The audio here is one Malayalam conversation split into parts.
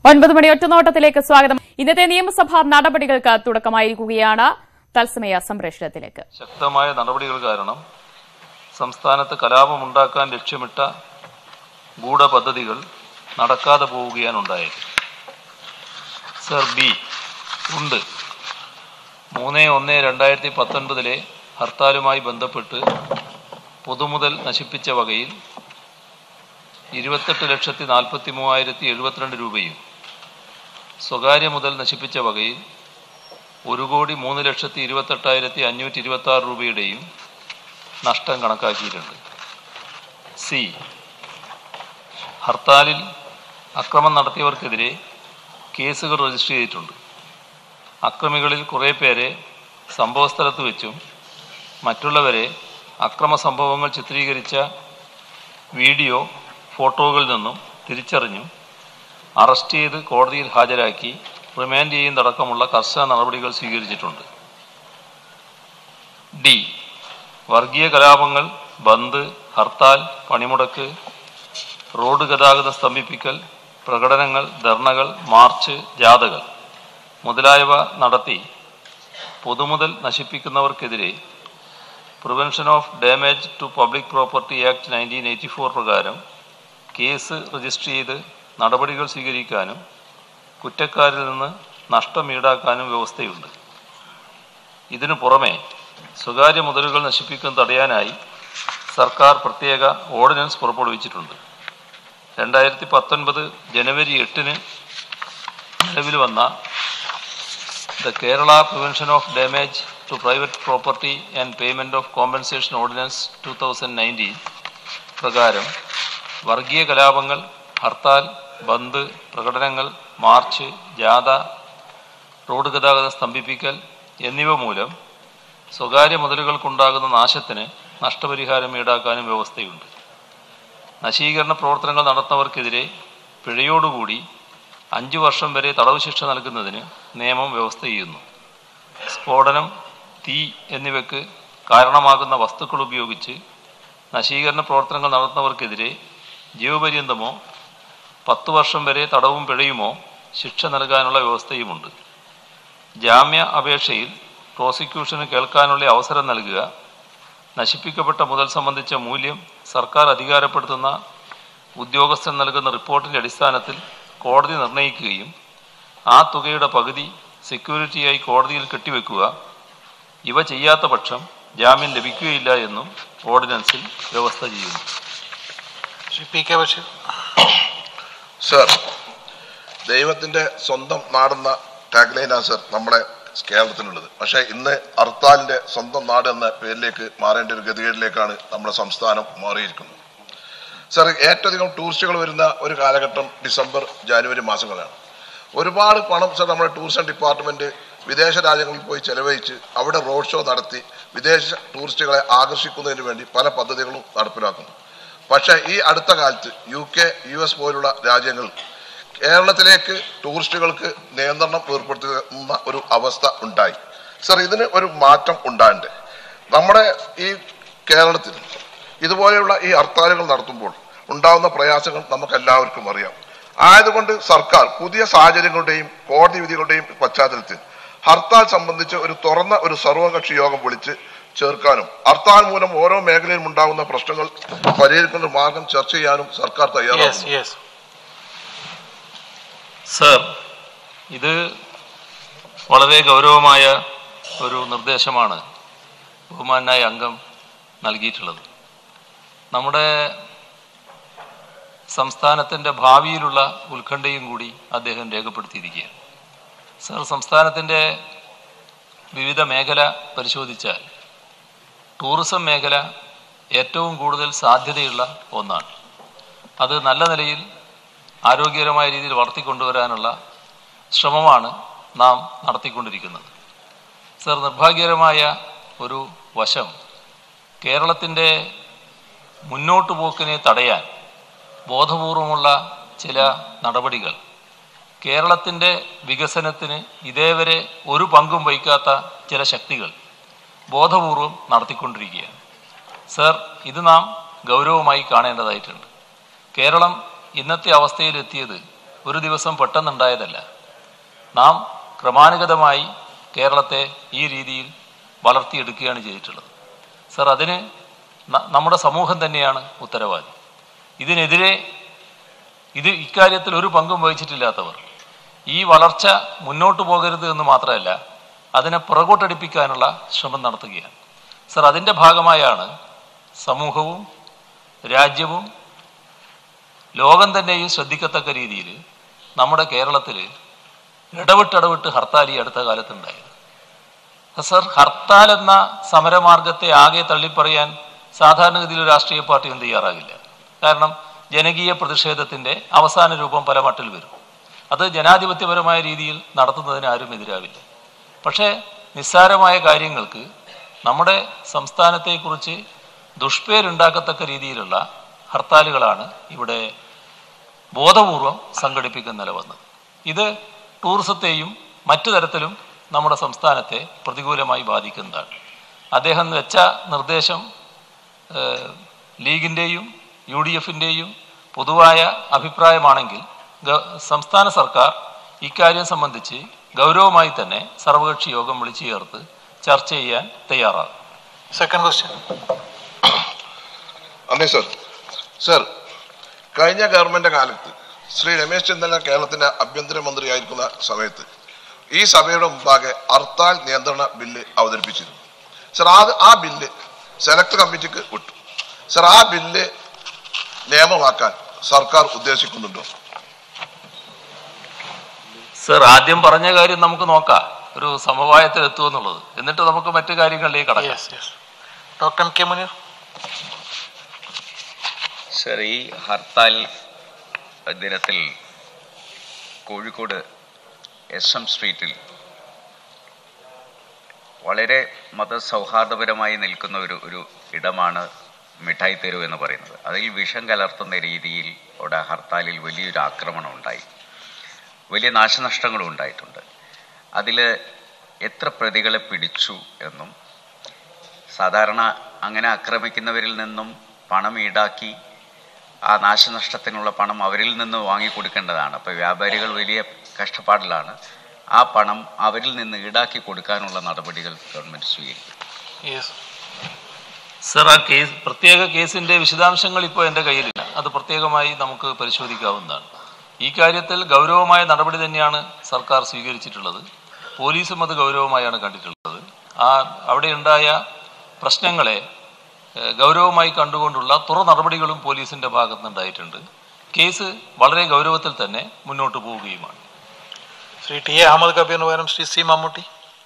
ഒൻപത് മണി ഒറ്റനോട്ടത്തിലേക്ക് സ്വാഗതം ഇന്നത്തെ നിയമസഭാ നടപടികൾക്ക് തുടക്കമായിരിക്കുകയാണ് തത്സമയ സംപ്രേഷണത്തിലേക്ക് ശക്തമായ നടപടികൾ കാരണം സംസ്ഥാനത്ത് കലാപമുണ്ടാക്കാൻ ലക്ഷ്യമിട്ട ഗൂഢപദ്ധതികൾ നടക്കാതെ പോവുകയാണ് ഉണ്ടായത് സർ ബി ഉണ്ട് മൂന്ന് ഒന്ന് രണ്ടായിരത്തി പത്തൊൻപതിലെ ഹർത്താലുമായി ബന്ധപ്പെട്ട് പൊതുമുതൽ നശിപ്പിച്ച വകയിൽ ഇരുപത്തെട്ട് ലക്ഷത്തി നാൽപ്പത്തി മൂവായിരത്തി എഴുപത്തിരണ്ട് രൂപയും സ്വകാര്യ മുതൽ നശിപ്പിച്ച വകയിൽ ഒരു കോടി മൂന്ന് ലക്ഷത്തി ഇരുപത്തെട്ടായിരത്തി അഞ്ഞൂറ്റി ഇരുപത്തി ആറ് രൂപയുടെയും നഷ്ടം കണക്കാക്കിയിട്ടുണ്ട് സി ഹർത്താലിൽ അക്രമം നടത്തിയവർക്കെതിരെ കേസുകൾ രജിസ്റ്റർ ചെയ്തിട്ടുണ്ട് അക്രമികളിൽ കുറേ പേരെ സംഭവസ്ഥലത്ത് വെച്ചും മറ്റുള്ളവരെ അക്രമ സംഭവങ്ങൾ ചിത്രീകരിച്ച വീഡിയോ ഫോട്ടോകളിൽ നിന്നും തിരിച്ചറിഞ്ഞും അറസ്റ്റ് ചെയ്ത് കോടതിയിൽ ഹാജരാക്കി റിമാൻഡ് ചെയ്യുന്നതടക്കമുള്ള കർശന നടപടികൾ സ്വീകരിച്ചിട്ടുണ്ട് ഡി വർഗീയ കലാപങ്ങൾ ബന്ദ് ഹർത്താൽ പണിമുടക്ക് റോഡ് ഗതാഗതം സ്തംഭിപ്പിക്കൽ പ്രകടനങ്ങൾ ധർണകൾ മാർച്ച് ജാഥകൾ മുതലായവ നടത്തി പൊതുമുതൽ നശിപ്പിക്കുന്നവർക്കെതിരെ prevention of damage to public property act nineteen eighty four പ്രകാരം കേസ് രജിസ്റ്റർ ചെയ്ത് നടപടികൾ സ്വീകരിക്കാനും കുറ്റക്കാരിൽ നിന്ന് നഷ്ടം ഈടാക്കാനും വ്യവസ്ഥയുണ്ട് ഇതിനു പുറമെ സ്വകാര്യ മുതലുകൾ നശിപ്പിക്കുന്നത് തടയാനായി സർക്കാർ പ്രത്യേക ഓർഡിനൻസ് പുറപ്പെടുവിച്ചിട്ടുണ്ട് രണ്ടായിരത്തി പത്തൊൻപത് ജനുവരി എട്ടിന് നിലവിൽ വന്ന the Kerala prevention of damage to private property and payment of compensation ordinance two thousand nineteen പ്രകാരം വർഗീയ കലാപങ്ങൾ ഹർത്താൽ ബന്ദ് പ്രകടനങ്ങൾ മാർച്ച് ജാഥ റോഡ് ഗതാഗതം സ്തംഭിപ്പിക്കൽ എന്നിവ മൂലം സ്വകാര്യ മുതലുകൾക്കുണ്ടാകുന്ന നാശത്തിന് നഷ്ടപരിഹാരം ഈടാക്കാനും വ്യവസ്ഥയുണ്ട് നശീകരണ പ്രവർത്തനങ്ങൾ നടത്തുന്നവർക്കെതിരെ പിഴയോടുകൂടി അഞ്ചു വർഷം വരെ തടവ് ശിക്ഷ നൽകുന്നതിന് നിയമം വ്യവസ്ഥ ചെയ്യുന്നു സ്ഫോടനം തീ എന്നിവയ്ക്ക് കാരണമാകുന്ന വസ്തുക്കൾ ഉപയോഗിച്ച് നശീകരണ പ്രവർത്തനങ്ങൾ നടത്തുന്നവർക്കെതിരെ ജീവപര്യന്തമോ പത്തു വർഷം വരെ തടവും പിഴയുമോ ശിക്ഷ നൽകാനുള്ള വ്യവസ്ഥയുമുണ്ട് ജാമ്യ അപേക്ഷയിൽ പ്രോസിക്യൂഷന് കേൾക്കാനുള്ള അവസരം നൽകുക നശിപ്പിക്കപ്പെട്ട മുതൽ സംബന്ധിച്ച മൂല്യം സർക്കാർ അധികാരപ്പെടുത്തുന്ന ഉദ്യോഗസ്ഥൻ നൽകുന്ന റിപ്പോർട്ടിൻ്റെ അടിസ്ഥാനത്തിൽ കോടതി നിർണ്ണയിക്കുകയും ആ തുകയുടെ പകുതി സെക്യൂരിറ്റിയായി കോടതിയിൽ കെട്ടിവെക്കുക ഇവ ചെയ്യാത്ത പക്ഷം ജാമ്യം ലഭിക്കുകയില്ല എന്നും ഓർഡിനൻസിൽ വ്യവസ്ഥ ചെയ്യുന്നു Shri P K Basheer sir ദൈവത്തിന്റെ സ്വന്തം നാടെന്ന ടാഗ്ലൈനാണ് സർ നമ്മുടെ കേരളത്തിനുള്ളത് പക്ഷേ ഇന്ന് ഹർത്താലിന്റെ സ്വന്തം നാട് എന്ന പേരിലേക്ക് മാറേണ്ട ഒരു ഗതികേടിലേക്കാണ് നമ്മുടെ സംസ്ഥാനം മാറിയിരിക്കുന്നത് സർ ഏറ്റവും അധികം ടൂറിസ്റ്റുകൾ വരുന്ന ഒരു കാലഘട്ടം ഡിസംബർ ജാനുവരി മാസങ്ങളാണ് ഒരുപാട് പണം സർ നമ്മുടെ ടൂറിസം ഡിപ്പാർട്ട്മെന്റ് വിദേശ രാജ്യങ്ങളിൽ പോയി ചെലവഴിച്ച് അവിടെ റോഡ് ഷോ നടത്തി വിദേശ ടൂറിസ്റ്റുകളെ ആകർഷിക്കുന്നതിന് വേണ്ടി പല പദ്ധതികളും നടപ്പിലാക്കുന്നു പക്ഷേ ഈ അടുത്ത കാലത്ത് യു കെ യു എസ് പോലുള്ള രാജ്യങ്ങൾ കേരളത്തിലേക്ക് ടൂറിസ്റ്റുകൾക്ക് നിയന്ത്രണം ഏർപ്പെടുത്തുന്ന ഒരു അവസ്ഥ ഉണ്ടായി സർ ഇതിന് ഒരു മാറ്റം ഉണ്ടാണ്ട് നമ്മുടെ ഈ കേരളത്തിൽ ഇതുപോലെയുള്ള ഈ ഹർത്താലുകൾ നടത്തുമ്പോൾ ഉണ്ടാവുന്ന പ്രയാസങ്ങൾ നമുക്ക് എല്ലാവർക്കും അറിയാം ആയതുകൊണ്ട് സർക്കാർ പുതിയ സാഹചര്യങ്ങളുടെയും കോടതി വിധികളുടെയും പശ്ചാത്തലത്തിൽ ഹർത്താൽ സംബന്ധിച്ച് ഒരു തുറന്ന ഒരു സർവകക്ഷി യോഗം വിളിച്ച് ചേർക്കാനും ഹർത്താൽ മൂലം ഓരോ മേഖലയിലും ഉണ്ടാകുന്ന പ്രശ്നങ്ങൾ പരിഹരിക്കുന്ന ഒരു മാർഗം ചർച്ച ചെയ്യാനും സർക്കാർ യെസ് തയ്യാറാണ് യെസ് സർ ഇത് വളരെ ഗൗരവമായ ഒരു നിർദ്ദേശമാണ് ബഹുമാനായ അംഗം നൽകിയിട്ടുള്ളത് നമ്മുടെ സംസ്ഥാനത്തിൻ്റെ ഭാവിയിലുള്ള ഉത്കണ്ഠയും കൂടി അദ്ദേഹം രേഖപ്പെടുത്തിയിരിക്കുകയാണ് സർ സംസ്ഥാനത്തിൻ്റെ വിവിധ മേഖല പരിശോധിച്ചാൽ ടൂറിസം മേഖല ഏറ്റവും കൂടുതൽ സാധ്യതയുള്ള ഒന്നാണ് അത് നല്ല നിലയിൽ ആരോഗ്യകരമായ രീതിയിൽ വളർത്തിക്കൊണ്ടുവരാനുള്ള ശ്രമമാണ് നാം നടത്തിക്കൊണ്ടിരിക്കുന്നത് സർ നിർഭാഗ്യകരമായ ഒരു വശം കേരളത്തിൻ്റെ മുന്നോട്ട് പോക്കിനെ തടയാൻ ബോധപൂർവമുള്ള ചില നടപടികൾ കേരളത്തിൻ്റെ വികസനത്തിന് ഇതേവരെ ഒരു പങ്കും വഹിക്കാത്ത ചില ശക്തികൾ ബോധപൂർവം നടത്തിക്കൊണ്ടിരിക്കുകയാണ് സർ ഇത് നാം ഗൗരവമായി കാണേണ്ടതായിട്ടുണ്ട് കേരളം ഇന്നത്തെ അവസ്ഥയിലെത്തിയത് ഒരു ദിവസം പെട്ടെന്നുണ്ടായതല്ല നാം ക്രമാനുഗതമായി കേരളത്തെ ഈ രീതിയിൽ വളർത്തിയെടുക്കുകയാണ് ചെയ്തിട്ടുള്ളത് സർ അതിന് ന- നമ്മുടെ സമൂഹം തന്നെയാണ് ഉത്തരവാദി ഇതിനെതിരെ ഇത് ഇക്കാര്യത്തിൽ ഒരു പങ്കും വഹിച്ചിട്ടില്ലാത്തവർ ഈ വളർച്ച മുന്നോട്ട് പോകരുത് എന്ന് മാത്രമല്ല അതിനെ പുറകോട്ടടിപ്പിക്കാനുള്ള ശ്രമം നടത്തുകയാണ് സർ അതിൻ്റെ ഭാഗമായാണ് സമൂഹവും രാജ്യവും ലോകം തന്നെയും ശ്രദ്ധിക്കത്തക്ക രീതിയിൽ നമ്മുടെ കേരളത്തിൽ ഇടവിട്ടിടവിട്ട് ഹർത്താൽ ഈ അടുത്ത കാലത്തുണ്ടായത് സർ ഹർത്താൽ എന്ന സമരമാർഗത്തെ ആകെ തള്ളിപ്പറയാൻ സാധാരണഗതിയിൽ ഒരു രാഷ്ട്രീയ പാർട്ടിയും തയ്യാറാകില്ല കാരണം ജനകീയ പ്രതിഷേധത്തിന്റെ അവസാന രൂപം പല മട്ടിൽ വരും അത് ജനാധിപത്യപരമായ രീതിയിൽ നടത്തുന്നതിന് ആരും എതിരാവില്ല പക്ഷേ നിസ്സാരമായ കാര്യങ്ങൾക്ക് നമ്മുടെ സംസ്ഥാനത്തെക്കുറിച്ച് ദുഷ്പേരുണ്ടാക്കത്തക്ക രീതിയിലുള്ള ഹർത്താലുകളാണ് ഇവിടെ ബോധപൂർവം സംഘടിപ്പിക്കുന്ന നില വന്നത് ഇത് ടൂറിസത്തെയും മറ്റു തരത്തിലും നമ്മുടെ സംസ്ഥാനത്തെ പ്രതികൂലമായി ബാധിക്കുന്നതാണ് അദ്ദേഹം വെച്ച നിർദ്ദേശം ഏഹ്, ലീഗിൻ്റെയും യു ഡി എഫിൻ്റെയും പൊതുവായ അഭിപ്രായമാണെങ്കിൽ ഗ- സംസ്ഥാന സർക്കാർ ഇക്കാര്യം സംബന്ധിച്ച് ഗൗരവമായി തന്നെ സർവകക്ഷി യോഗം വിളിച്ചു ചേർത്ത് ചർച്ച ചെയ്യാൻ തയ്യാറാകും Second question. അന്നേ സർ സർ കഴിഞ്ഞ ഗവൺമെന്റ് കാലത്ത് ശ്രീ രമേശ് ചെന്നിത്തല കേരളത്തിന്റെ ആഭ്യന്തരമന്ത്രിയായിരിക്കുന്ന സമയത്ത് ഈ സഭയുടെ മുമ്പാകെ ഹർത്താൽ നിയന്ത്രണ ബില്ല് അവതരിപ്പിച്ചിരുന്നു സർ അത് ആ ബില്ല് സെലക്ട് കമ്മിറ്റിക്ക് വിട്ടു സർ ആ ബില്ല് നിയമമാക്കാൻ സർക്കാർ ഉദ്ദേശിക്കുന്നുണ്ടോ സർ ആദ്യം പറഞ്ഞ കാര്യം നമുക്ക് നോക്കാം ഒരു സമവായത്തിൽ എത്തുമെന്നുള്ളത് എന്നിട്ട് നമുക്ക് മറ്റു കാര്യങ്ങളിലേക്ക് കടക്കാം Yes, yes. Dr. M. K. Munir. Sir ഈ ഹർത്താൽ ദിനത്തിൽ കോഴിക്കോട് എസ് എം സ്ട്രീറ്റിൽ വളരെ മതസൗഹാർദ്ദപരമായി നിൽക്കുന്ന ഒരു ഒരു ഇടമാണ് മിഠായി തെരുവ് എന്ന് പറയുന്നത് അതിൽ വിഷം കലർത്തുന്ന രീതിയിൽ അവിടെ ഹർത്താലിൽ വലിയൊരു ആക്രമണം ഉണ്ടായി വലിയ നാശനഷ്ടങ്ങളും ഉണ്ടായിട്ടുണ്ട് അതിൽ എത്ര പ്രതികളെ പിടിച്ചു എന്നും സാധാരണ അങ്ങനെ ആക്രമിക്കുന്നവരിൽ നിന്നും പണം ഈടാക്കി ആ നാശനഷ്ടത്തിനുള്ള പണം അവരിൽ നിന്ന് വാങ്ങിക്കൊടുക്കേണ്ടതാണ് അപ്പോൾ വ്യാപാരികൾ വലിയ കഷ്ടപ്പാടിലാണ് ആ പണം അവരിൽ നിന്ന് ഈടാക്കി കൊടുക്കാനുള്ള നടപടികൾ ഗവൺമെൻറ് സ്വീകരിക്കും Yes. സർ ആ കേസ് പ്രത്യേക കേസിന്റെ വിശദാംശങ്ങൾ ഇപ്പോൾ എൻ്റെ കയ്യിലില്ല അത് പ്രത്യേകമായി നമുക്ക് പരിശോധിക്കാവുന്നതാണ് ഈ കാര്യത്തിൽ ഗൗരവമായ നടപടി തന്നെയാണ് സർക്കാർ സ്വീകരിച്ചിട്ടുള്ളത് പോലീസും അത് ഗൗരവമായാണ് കണ്ടിട്ടുള്ളത് ആ അവിടെ ഉണ്ടായ പ്രശ്നങ്ങളെ ഏഹ്, ഗൗരവമായി കണ്ടുകൊണ്ടുള്ള തുറ നടപടികളും പോലീസിന്റെ ഭാഗത്തുനിന്നുണ്ടായിട്ടുണ്ട് കേസ് വളരെ ഗൗരവത്തിൽ തന്നെ മുന്നോട്ട് പോവുകയുമാണ് ശ്രീ ടി എ അഹമ്മദ് കബീറിന് പകരം ശ്രീ സി മമ്മൂട്ടി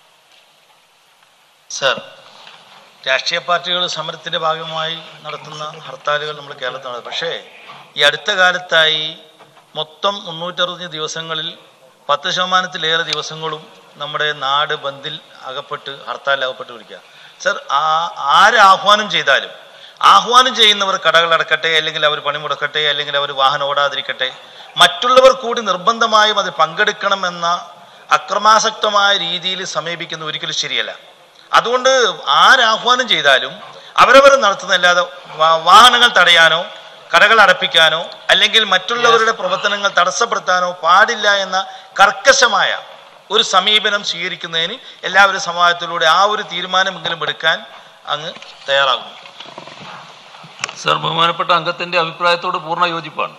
സർ രാഷ്ട്രീയ പാർട്ടികൾ സമരത്തിന്റെ ഭാഗമായി നടത്തുന്ന ഹർത്താലുകൾ നമ്മൾ കേരളത്തിൽ നടത്തും പക്ഷേ ഈ അടുത്ത കാലത്തായി മൊത്തം മുന്നൂറ്ററുപത്തഞ്ച് ദിവസങ്ങളിൽ പത്ത് ശതമാനത്തിലേറെ ദിവസങ്ങളും നമ്മുടെ നാട് ബന്ദിൽ അകപ്പെട്ട് ഹർത്താലിൽ അകപ്പെട്ട് പിടിക്കുക സർ ആ ആര് ആഹ്വാനം ചെയ്താലും ആഹ്വാനം ചെയ്യുന്നവർ കടകൾ അടക്കട്ടെ അല്ലെങ്കിൽ അവർ പണിമുടക്കട്ടെ അല്ലെങ്കിൽ അവർ വാഹനം ഓടാതിരിക്കട്ടെ മറ്റുള്ളവർ കൂടി നിർബന്ധമായും അത് പങ്കെടുക്കണമെന്ന അക്രമാസക്തമായ രീതിയിൽ സമീപിക്കുന്നത് ഒരിക്കലും ശരിയല്ല അതുകൊണ്ട് ആരാഹ്വാനം ചെയ്താലും അവരവർ നടത്തുന്നതല്ലാതെ വാ- വാഹനങ്ങൾ തടയാനോ കടകൾ അടപ്പിക്കാനോ അല്ലെങ്കിൽ മറ്റുള്ളവരുടെ പ്രവർത്തനങ്ങൾ തടസ്സപ്പെടുത്താനോ പാടില്ല എന്ന കർക്കശമായ ഒരു സമീപനം സ്വീകരിക്കുന്നതിന് എല്ലാവരും സമാജത്തിലൂടെ ആ ഒരു തീരുമാനമെങ്കിലും എടുക്കാൻ അങ്ങ് തയ്യാറാകുന്നു സർ ബഹുമാനപ്പെട്ട അംഗത്തിന്റെ അഭിപ്രായത്തോട് പൂർണ്ണ യോജിപ്പാണ്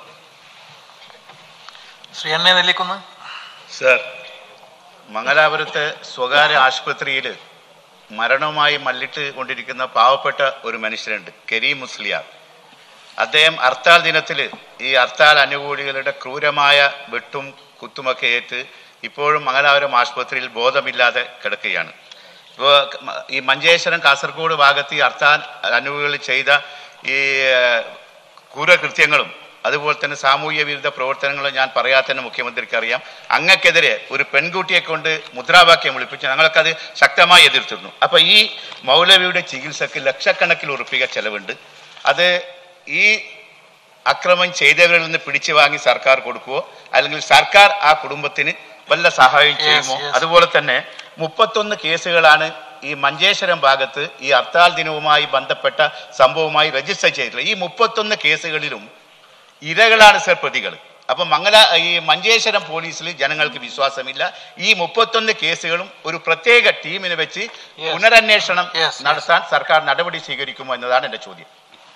Shri N A Nellikunnu sir മംഗലാപുരത്തെ സ്വകാര്യ ആശുപത്രിയിൽ മരണവുമായി മല്ലിട്ട് കൊണ്ടിരിക്കുന്ന പാവപ്പെട്ട ഒരു മനുഷ്യനുണ്ട് കരീം മുസ്ലിയാർ അദ്ദേഹം ഹർത്താൽ ദിനത്തിൽ ഈ ഹർത്താൽ അനുകൂലികളുടെ ക്രൂരമായ വെട്ടും കുത്തുമൊക്കെ ഏറ്റ് ഇപ്പോഴും മംഗലാപുരം ആശുപത്രിയിൽ ബോധമില്ലാതെ കിടക്കുകയാണ് ഇപ്പോൾ ഈ മഞ്ചേശ്വരം കാസർഗോഡ് ഭാഗത്ത് ഈ ഹർത്താൽ അനുകൂലികൾ ചെയ്ത ഈ ഏഹ്, ക്രൂരകൃത്യങ്ങളും അതുപോലെ തന്നെ സാമൂഹ്യ വിരുദ്ധ പ്രവർത്തനങ്ങളും ഞാൻ പറയാതെ തന്നെ മുഖ്യമന്ത്രിക്ക് അറിയാം അങ്ങക്കെതിരെ ഒരു പെൺകുട്ടിയെ കൊണ്ട് മുദ്രാവാക്യം വിളിപ്പിച്ച് ഞങ്ങളൊക്കെ അത് ശക്തമായി എതിർത്തിരുന്നു അപ്പൊ ഈ മൗലവിയുടെ ചികിത്സക്ക് ലക്ഷക്കണക്കിൽ ഉറപ്പിക ചെലവുണ്ട് അത് ഈ അക്രമം ചെയ്തവരിൽ നിന്ന് പിടിച്ചു വാങ്ങി സർക്കാർ കൊടുക്കുവോ അല്ലെങ്കിൽ സർക്കാർ ആ കുടുംബത്തിന് വല്ല സഹായം ചെയ്യുമോ yes. അതുപോലെ തന്നെ മുപ്പത്തൊന്ന് കേസുകളാണ് ഈ മഞ്ചേശ്വരം ഭാഗത്ത് ഈ ഹർത്താൽ ദിനവുമായി ബന്ധപ്പെട്ട സംഭവവുമായി രജിസ്റ്റർ ചെയ്തിട്ടുള്ളത് ഈ മുപ്പത്തൊന്ന് കേസുകളിലും ഇരകളാണ് സർ പ്രതികൾ അപ്പം മംഗല ഈ മഞ്ചേശ്വരം പോലീസിൽ ജനങ്ങൾക്ക് വിശ്വാസമില്ല ഈ മുപ്പത്തൊന്ന് കേസുകളും ഒരു പ്രത്യേക ടീമിനെ വെച്ച് Yes. പുനരന്വേഷണം Yes, yes. നടത്താൻ സർക്കാർ നടപടി സ്വീകരിക്കുമോ എന്നതാണ് എൻ്റെ ചോദ്യം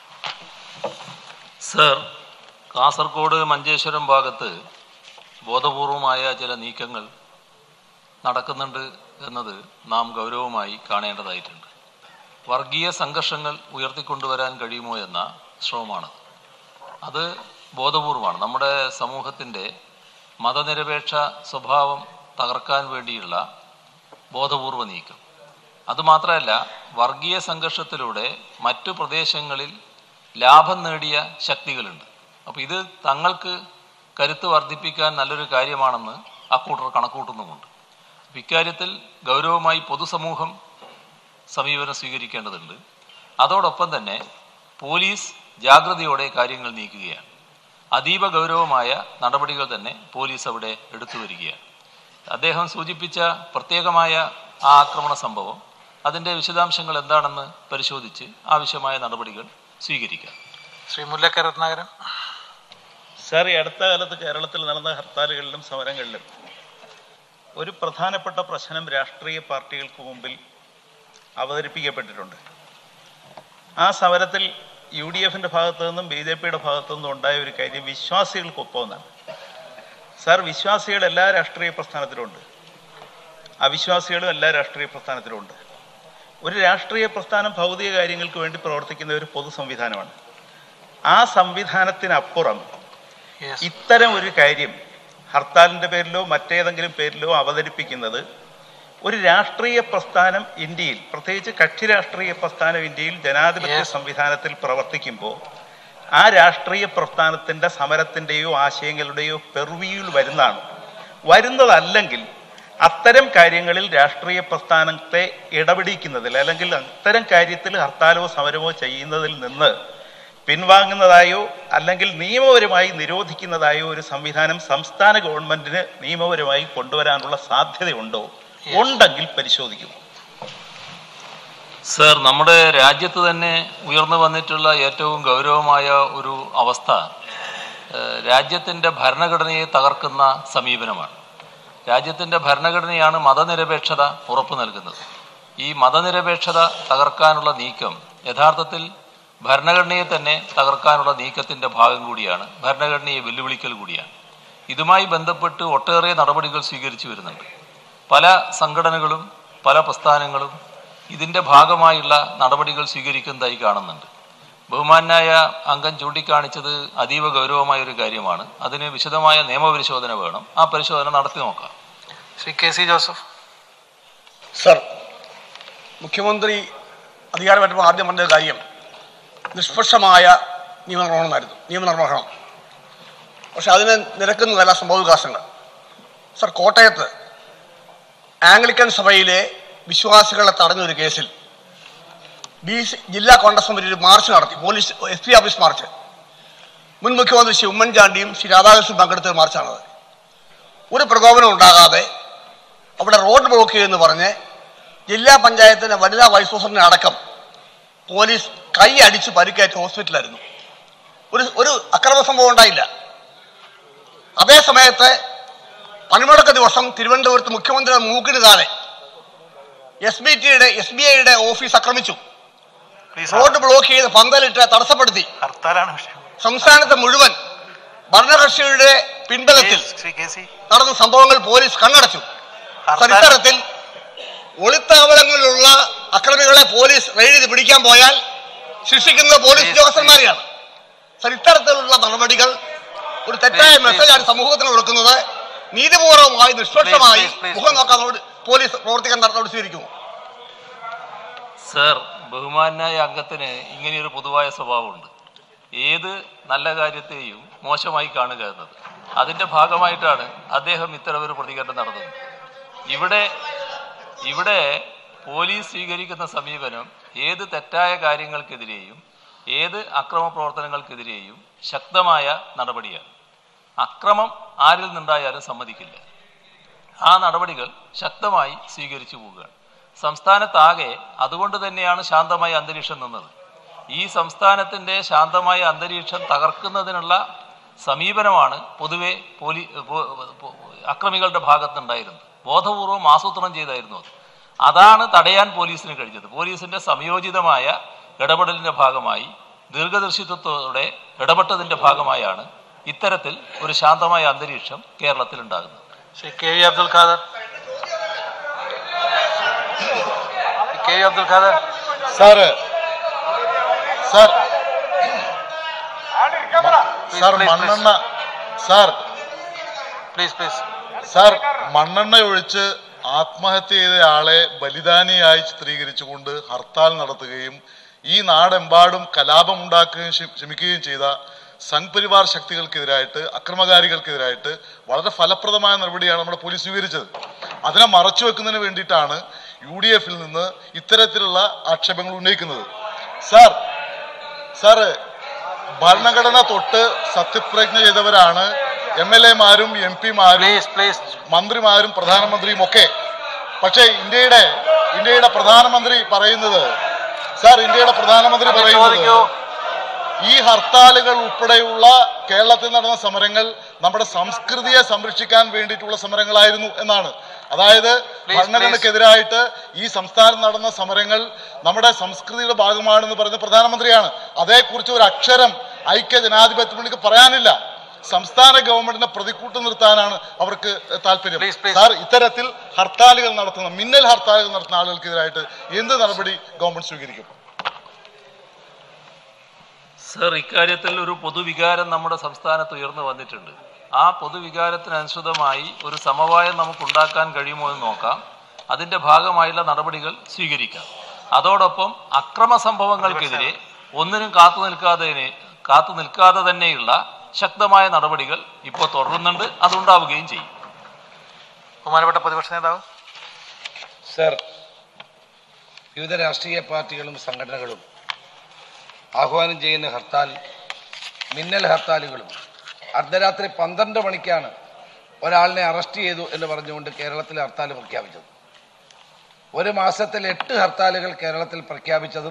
സർ കാസർഗോഡ് മഞ്ചേശ്വരം ഭാഗത്ത് ബോധപൂർവമായ ചില നീക്കങ്ങൾ നടക്കുന്നുണ്ട് എന്നത് നാം ഗൗരവമായി കാണേണ്ടതായിട്ടുണ്ട് വർഗീയ സംഘർഷങ്ങൾ ഉയർത്തിക്കൊണ്ടുവരാൻ കഴിയുമോ എന്ന ശ്രമമാണ് അത് ബോധപൂർവമാണ് നമ്മുടെ സമൂഹത്തിൻ്റെ മതനിരപേക്ഷ സ്വഭാവം തകർക്കാൻ വേണ്ടിയുള്ള ബോധപൂർവ നീക്കം അതുമാത്രമല്ല വർഗീയ സംഘർഷത്തിലൂടെ മറ്റു പ്രദേശങ്ങളിൽ ലാഭം നേടിയ ശക്തികളുണ്ട് അപ്പോൾ ഇത് തങ്ങൾക്ക് കരുത്ത് വർദ്ധിപ്പിക്കാൻ നല്ലൊരു കാര്യമാണെന്ന് അക്കൂട്ടർ കണക്കൂട്ടുന്നുമുണ്ട് അപ്പോൾ ഇക്കാര്യത്തിൽ ഗൗരവമായി പൊതുസമൂഹം സമീപനം സ്വീകരിക്കേണ്ടതുണ്ട് അതോടൊപ്പം തന്നെ പോലീസ് ജാഗ്രതയോടെ കാര്യങ്ങൾ നീക്കുകയാണ് അതീവ ഗൗരവമായ നടപടികൾ തന്നെ പോലീസ് അവിടെ എടുത്തു വരികയാണ് അദ്ദേഹം സൂചിപ്പിച്ച പ്രത്യേകമായ ആ ആക്രമണ സംഭവം അതിൻ്റെ വിശദാംശങ്ങൾ എന്താണെന്ന് പരിശോധിച്ച് ആവശ്യമായ നടപടികൾ സ്വീകരിക്കാം ശ്രീ മുല്ലക്കര രത്നാകരൻ സാർ ഈ അടുത്ത കാലത്ത് കേരളത്തിൽ നടന്ന ഹർത്താലുകളിലും സമരങ്ങളിലും ഒരു പ്രധാനപ്പെട്ട പ്രശ്നം രാഷ്ട്രീയ പാർട്ടികൾക്ക് മുമ്പിൽ അവതരിപ്പിക്കപ്പെട്ടിട്ടുണ്ട് ആ സമരത്തിൽ യു ഡി എഫിൻ്റെ ഭാഗത്തു നിന്നും ബി ജെ പിയുടെ ഭാഗത്തു നിന്നും ഉണ്ടായ ഒരു കാര്യം വിശ്വാസികൾക്കൊപ്പമെന്നാണ് സാർ വിശ്വാസികൾ എല്ലാ രാഷ്ട്രീയ പ്രസ്ഥാനത്തിലുമുണ്ട് അവിശ്വാസികളും എല്ലാ രാഷ്ട്രീയ പ്രസ്ഥാനത്തിലുമുണ്ട് ഒരു രാഷ്ട്രീയ പ്രസ്ഥാനം ഭൗതിക കാര്യങ്ങൾക്ക് വേണ്ടി പ്രവർത്തിക്കുന്ന ഒരു പൊതു സംവിധാനമാണ് ആ സംവിധാനത്തിനപ്പുറം യെസ് ഇത്തരം ഒരു കാര്യം ഹർത്താലിന്റെ പേരിലോ മറ്റേതെങ്കിലും പേരിലോ അവതരിപ്പിക്കുന്നത് ഒരു രാഷ്ട്രീയ പ്രസ്ഥാനം ഇന്ത്യയിൽ പ്രത്യേകിച്ച് കക്ഷി രാഷ്ട്രീയ പ്രസ്ഥാനം ഇന്ത്യയിൽ ജനാധിപത്യ Yes. സംവിധാനത്തിൽ പ്രവർത്തിക്കുമ്പോൾ ആ രാഷ്ട്രീയ പ്രസ്ഥാനത്തിന്റെ സമരത്തിന്റെയോ ആശയങ്ങളുടെയോ പെർവിയിൽ വരുന്നതാണ് വരുന്നതല്ലെങ്കിൽ അത്തരം കാര്യങ്ങളിൽ രാഷ്ട്രീയ പ്രസ്ഥാനത്തെ ഇടപെടിക്കുന്നതിൽ അല്ലെങ്കിൽ അത്തരം കാര്യത്തിൽ ഹർത്താലോ സമരമോ ചെയ്യുന്നതിൽ നിന്ന് പിൻവാങ്ങുന്നതായോ അല്ലെങ്കിൽ നിയമപരമായി നിരോധിക്കുന്നതായോ ഒരു സംവിധാനം സംസ്ഥാന ഗവൺമെന്റിന് നിയമപരമായി കൊണ്ടുവരാനുള്ള സാധ്യതയുണ്ടോ ഉണ്ടെങ്കിൽ പരിശോധിക്കും സർ നമ്മുടെ രാജ്യത്ത് തന്നെ ഉയർന്നു വന്നിട്ടുള്ള ഏറ്റവും ഗൗരവമായ ഒരു അവസ്ഥ ഏഹ്, രാജ്യത്തിൻ്റെ ഭരണഘടനയെ തകർക്കുന്ന സമീപനമാണ് രാജ്യത്തിൻ്റെ ഭരണഘടനയാണ് മതനിരപേക്ഷത ഉറപ്പു നൽകുന്നത് ഈ മതനിരപേക്ഷത തകർക്കാനുള്ള നീക്കം യഥാർത്ഥത്തിൽ ഭരണഘടനയെ തന്നെ തകർക്കാനുള്ള നീക്കത്തിൻ്റെ ഭാഗം കൂടിയാണ് ഭരണഘടനയെ വെല്ലുവിളിക്കൽ കൂടിയാണ് ഇതുമായി ബന്ധപ്പെട്ട് ഒട്ടേറെ നടപടികൾ സ്വീകരിച്ചു വരുന്നുണ്ട് പല സംഘടനകളും പല പ്രസ്ഥാനങ്ങളും ഇതിൻ്റെ ഭാഗമായുള്ള നടപടികൾ സ്വീകരിക്കുന്നതായി കാണുന്നുണ്ട് ബഹുമാനായ അംഗം ചൂണ്ടിക്കാണിച്ചത് അതീവ ഗൗരവമായ ഒരു കാര്യമാണ് അതിന് വിശദമായ നിയമപരിശോധന വേണം ആ പരിശോധന നടത്തി നോക്കാം Shri K C Joseph sir മുഖ്യമന്ത്രി അധികാരമേറ്റപ്പോൾ ആദ്യം പറഞ്ഞ കാര്യം നിഷ്പക്ഷമായ നിയമനിർവഹണമായിരുന്നു നിയമനിർവഹണം പക്ഷെ അതിന് നിരക്കുന്നതല്ല സംഭവവികാസങ്ങൾ സർ കോട്ടയത്ത് ആംഗ്ലിക്കൻ സഭയിലെ വിശ്വാസികളെ തടഞ്ഞ ഒരു കേസിൽ ഡി സി ജില്ലാ കോൺഗ്രസ് കമ്മിറ്റി ഒരു മാർച്ച് നടത്തി police S P office march മുൻ മുഖ്യമന്ത്രി ശ്രീ ഉമ്മൻചാണ്ടിയും ശ്രീ രാധാകൃഷ്ണൻ പങ്കെടുത്ത ഒരു മാർച്ചാണത് ഒരു പ്രകോപനം ഉണ്ടാകാതെ അവിടെ റോഡ് ബ്ലോക്ക് ചെയ്യുമെന്ന് പറഞ്ഞ് ജില്ലാ പഞ്ചായത്തിന്റെ വനിതാ വൈസ് പ്രസിഡന്റിനെ അടക്കം പോലീസ് കൈ അടിച്ച് പരിക്കേറ്റ് ഹോസ്പിറ്റലായിരുന്നു ഒരു ഒരു അക്രമ സംഭവം ഉണ്ടായില്ല അതേ സമയത്ത് പണിമുടക്ക് ദിവസം തിരുവനന്തപുരത്ത് മുഖ്യമന്ത്രിയുടെ മൂക്കിന് താഴെ എസ് ബി ടിയുടെ എസ് ബി ഐയുടെ ഓഫീസ് ആക്രമിച്ചു പ്ലീസ് റോഡ് ബ്ലോക്ക് ചെയ്ത് പന്തലിട്ട് തടസ്സപ്പെടുത്തി ഹർത്താലാണ് വിഷയം സംസ്ഥാനത്ത് മുഴുവൻ ഭരണകക്ഷിയുടെ പിൻബലത്തിൽ Please, ശ്രീ കെ സി നടന്ന സംഭവങ്ങൾ പോലീസ് കണ്ണടച്ചു ഹർത്താൽ ഇത്തരത്തിൽ ഒളിത്താവളങ്ങളിലുള്ള അക്രമികളെ പോലീസ് റെയ്ഡ് ചെയ്ത് പിടിക്കാൻ പോയാൽ ശിക്ഷിക്കുന്നത് പോലീസ് Please, ഉദ്യോഗസ്ഥന്മാരെയാണ് സർ ഇത്തരത്തിലുള്ള നടപടികൾ ഒരു തെറ്റായ Please, മെസ്സേജ് ആണ് സമൂഹത്തിന് കൊടുക്കുന്നത് നീതിപൂർവമായി നിഷ്പക്ഷമായി Please, please, please. മുഖം നോക്കാൻ നടപടി- പോലീസ് പ്രവർത്തിക്കാൻ നടപടി സ്വീകരിക്കുമോ സർ ബഹുമാനായ അംഗത്തിന് ഇങ്ങനെയൊരു പൊതുവായ സ്വഭാവമുണ്ട് ഏത് നല്ല കാര്യത്തെയും മോശമായി കാണുക എന്നത് അതിൻ്റെ ഭാഗമായിട്ടാണ് അദ്ദേഹം ഇത്തരമൊരു പ്രതികരണം നടത്തുന്നത് ഇവിടെ ഇവിടെ പോലീസ് സ്വീകരിക്കുന്ന സമീപനം ഏത് തെറ്റായ കാര്യങ്ങൾക്കെതിരെയും ഏത് അക്രമ പ്രവർത്തനങ്ങൾക്കെതിരെയും ശക്തമായ നടപടിയാണ് അക്രമം ആരിൽ നിന്നുണ്ടായാലും സമ്മതിക്കില്ല ആ നടപടികൾ ശക്തമായി സ്വീകരിച്ചു പോവുകയാണ് സംസ്ഥാനത്താകെ അതുകൊണ്ട് തന്നെയാണ് ശാന്തമായ അന്തരീക്ഷം നിന്നത് ഈ സംസ്ഥാനത്തിൻ്റെ ശാന്തമായ അന്തരീക്ഷം തകർക്കുന്നതിനുള്ള സമീപനമാണ് പൊതുവെ പോലീ പോ- പോ- അക്രമികളുടെ ഭാഗത്തുണ്ടായിരുന്നത് ബോധപൂർവം ആസൂത്രണം ചെയ്തായിരുന്നു അത് അതാണ് തടയാൻ പോലീസിന് കഴിഞ്ഞത് പോലീസിന്റെ സംയോജിതമായ ഇടപെടലിന്റെ ഭാഗമായി ദീർഘദർശിത്വത്തോടെ ഇടപെട്ടതിന്റെ ഭാഗമായാണ് ഇത്തരത്തിൽ ഒരു ശാന്തമായ അന്തരീക്ഷം കേരളത്തിൽ ഉണ്ടാകുന്നത് Shri K V Abdul Khader K V Abdul Khader sir sir sir please, മണ്ണെണ്ണ സാർ പ്ലീസ് പ്ലീസ് സാർ മണ്ണെണ്ണ ഒഴിച്ച് ആത്മഹത്യ ചെയ്ത ആളെ ബലിദാനിയായി ചിത്രീകരിച്ചുകൊണ്ട് ഹർത്താൽ നടത്തുകയും ഈ നാടെമ്പാടും കലാപമുണ്ടാക്കുകയും ശ്ര- ശ്രമിക്കുകയും ചെയ്ത സംഘ് പരിവാർ ശക്തികൾക്കെതിരായിട്ട് അക്രമകാരികൾക്കെതിരായിട്ട് വളരെ ഫലപ്രദമായ നടപടിയാണ് നമ്മുടെ പോലീസ് സ്വീകരിച്ചത് അതിനെ മറച്ചു വെക്കുന്നതിന് വേണ്ടിയിട്ടാണ് യു ഡി എഫിൽ നിന്ന് ഇത്തരത്തിലുള്ള ആക്ഷേപങ്ങൾ ഉന്നയിക്കുന്നത് സാർ സാറ് ഭരണഘടന തൊട്ട് സത്യപ്രതിജ്ഞ ചെയ്തവരാണ് എം എൽ എമാരും എം പിമാരും പ്ലീസ് പ്ലീസ് മന്ത്രിമാരും പ്രധാനമന്ത്രിയും ഒക്കെ പക്ഷേ ഇന്ത്യയുടെ ഇന്ത്യയുടെ പ്രധാനമന്ത്രി പറയുന്നത് സാർ ഇന്ത്യയുടെ പ്രധാനമന്ത്രി ചോദിക്കൂ പറയുന്നത് ഈ ഹർത്താലുകൾ ഉൾപ്പെടെയുള്ള കേരളത്തിൽ നടന്ന സമരങ്ങൾ നമ്മുടെ സംസ്കൃതിയെ സംരക്ഷിക്കാൻ വേണ്ടിയിട്ടുള്ള സമരങ്ങളായിരുന്നു എന്നാണ് അതായത് ഭരണഘടനക്കെതിരായിട്ട് ഈ സംസ്ഥാനം നടന്ന സമരങ്ങൾ നമ്മുടെ സംസ്കൃതിയുടെ ഭാഗമാണെന്ന് പറയുന്ന പ്രധാനമന്ത്രിയാണ് അതേക്കുറിച്ച് ഒരു അക്ഷരം ഐക്യ ജനാധിപത്യ മുന്നണിക്ക് പറയാനില്ല സംസ്ഥാന ഗവൺമെന്റിനെ പ്രതിക്കൂട്ട് നിർത്താനാണ് അവർക്ക് താല്പര്യം Please, please. സാർ ഇത്തരത്തിൽ ഹർത്താലുകൾ നടത്തുന്ന മിന്നൽ ഹർത്താലുകൾ നടത്തുന്ന ആളുകൾക്കെതിരായിട്ട് എന്ത് നടപടി ഗവൺമെന്റ് സ്വീകരിക്കും സർ ഇക്കാര്യത്തിൽ ഒരു പൊതുവികാരം നമ്മുടെ സംസ്ഥാനത്ത് ഉയർന്നു വന്നിട്ടുണ്ട് ആ പൊതുവികാരത്തിനനുസൃതമായി ഒരു സമവായം നമുക്ക് ഉണ്ടാക്കാൻ കഴിയുമോ എന്ന് നോക്കാം അതിന്റെ ഭാഗമായുള്ള നടപടികൾ സ്വീകരിക്കാം അതോടൊപ്പം അക്രമ സംഭവങ്ങൾക്കെതിരെ ഒന്നിനും കാത്തു നിൽക്കാതെ കാത്തു നിൽക്കാതെ തന്നെയുള്ള ശക്തമായ നടപടികൾ ഇപ്പോൾ തുടരുന്നുണ്ട് അതുണ്ടാവുകയും ചെയ്യും ബഹുമാനപ്പെട്ട പ്രതിപക്ഷ നേതാവ് സർ വിവിധ രാഷ്ട്രീയ പാർട്ടികളും സംഘടനകളും ആഹ്വാനം ചെയ്യുന്ന ഹർത്താൽ മിന്നൽ ഹർത്താലുകളും അർദ്ധരാത്രി പന്ത്രണ്ട് മണിക്കാണ് ഒരാളിനെ അറസ്റ്റ് ചെയ്തു എന്ന് പറഞ്ഞുകൊണ്ട് കേരളത്തിൽ ഹർത്താൽ പ്രഖ്യാപിച്ചത് ഒരു മാസത്തിൽ എട്ട് ഹർത്താലുകൾ കേരളത്തിൽ പ്രഖ്യാപിച്ചതും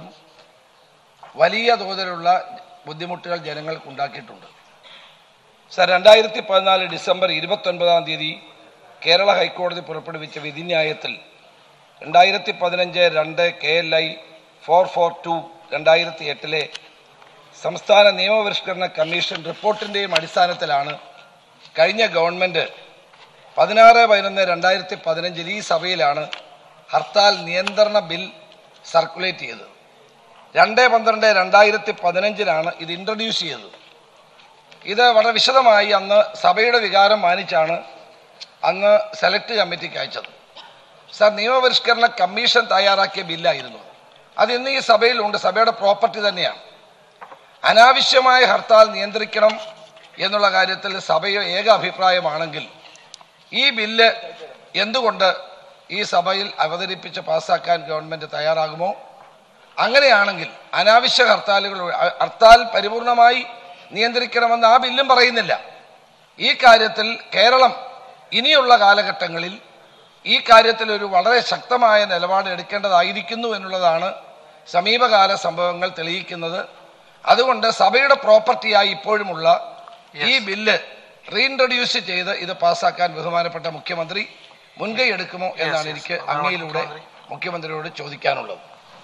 വലിയ തോതിലുള്ള ബുദ്ധിമുട്ടുകൾ ജനങ്ങൾക്ക് ഉണ്ടാക്കിയിട്ടുണ്ട് സർ രണ്ടായിരത്തി പതിനാല് ഡിസംബർ ഇരുപത്തൊൻപതാം തീയതി കേരള ഹൈക്കോടതി പുറപ്പെടുവിച്ച വിധിന്യായത്തിൽ രണ്ടായിരത്തി പതിനഞ്ച് രണ്ട് K L I four four two രണ്ടായിരത്തി എട്ടിലെ സംസ്ഥാന നിയമപരിഷ്കരണ കമ്മീഷൻ റിപ്പോർട്ടിൻ്റെയും അടിസ്ഥാനത്തിലാണ് കഴിഞ്ഞ ഗവൺമെൻറ് പതിനാറ് പതിനൊന്ന് രണ്ടായിരത്തി പതിനഞ്ചിൽ ഈ സഭയിലാണ് ഹർത്താൽ നിയന്ത്രണ ബിൽ സർക്കുലേറ്റ് ചെയ്തത് രണ്ട് പന്ത്രണ്ട് രണ്ടായിരത്തി പതിനഞ്ചിലാണ് ഇത് ഇൻട്രൊഡ്യൂസ് ചെയ്തത് ഇത് വളരെ വിശദമായി അന്ന് സഭയുടെ വികാരം മാനിച്ചാണ് അന്ന് സെലക്ട് കമ്മിറ്റിക്ക് അയച്ചത് സാർ നിയമപരിഷ്കരണ കമ്മീഷൻ തയ്യാറാക്കിയ ബില്ലായിരുന്നു അത് ഇന്ന് ഈ സഭയിലുണ്ട് സഭയുടെ പ്രോപ്പർട്ടി തന്നെയാണ് അനാവശ്യമായ ഹർത്താൽ നിയന്ത്രിക്കണം എന്നുള്ള കാര്യത്തിൽ സഭയുടെ ഏക അഭിപ്രായമാണെങ്കിൽ ഈ ബില്ല് എന്തുകൊണ്ട് ഈ സഭയിൽ അവതരിപ്പിച്ച് പാസ്സാക്കാൻ ഗവൺമെൻറ് തയ്യാറാകുമോ അങ്ങനെയാണെങ്കിൽ അനാവശ്യ ഹർത്താലുകൾ ഒഴി- ഹർത്താൽ പരിപൂർണമായി നിയന്ത്രിക്കണമെന്ന് ആ ബില്ലും പറയുന്നില്ല ഈ കാര്യത്തിൽ കേരളം ഇനിയുള്ള കാലഘട്ടങ്ങളിൽ ഈ കാര്യത്തിൽ ഒരു വളരെ ശക്തമായ നിലപാട് എടുക്കേണ്ടതായിരിക്കുന്നു എന്നുള്ളതാണ് സമീപകാല സംഭവങ്ങൾ തെളിയിക്കുന്നത് അതുകൊണ്ട് സഭയുടെ പ്രോപ്പർട്ടിയായി ഇപ്പോഴുമുള്ള ഈ ബില്ല് റീഇൻട്രൊഡ്യൂസ് ചെയ്ത് ഇത് പാസ്സാക്കാൻ ബഹുമാനപ്പെട്ട മുഖ്യമന്ത്രി മുൻകൈ എടുക്കുമോ എന്നാണ് എനിക്ക് അങ്ങയിലൂടെ മുഖ്യമന്ത്രിയോട് ചോദിക്കാനുള്ളത്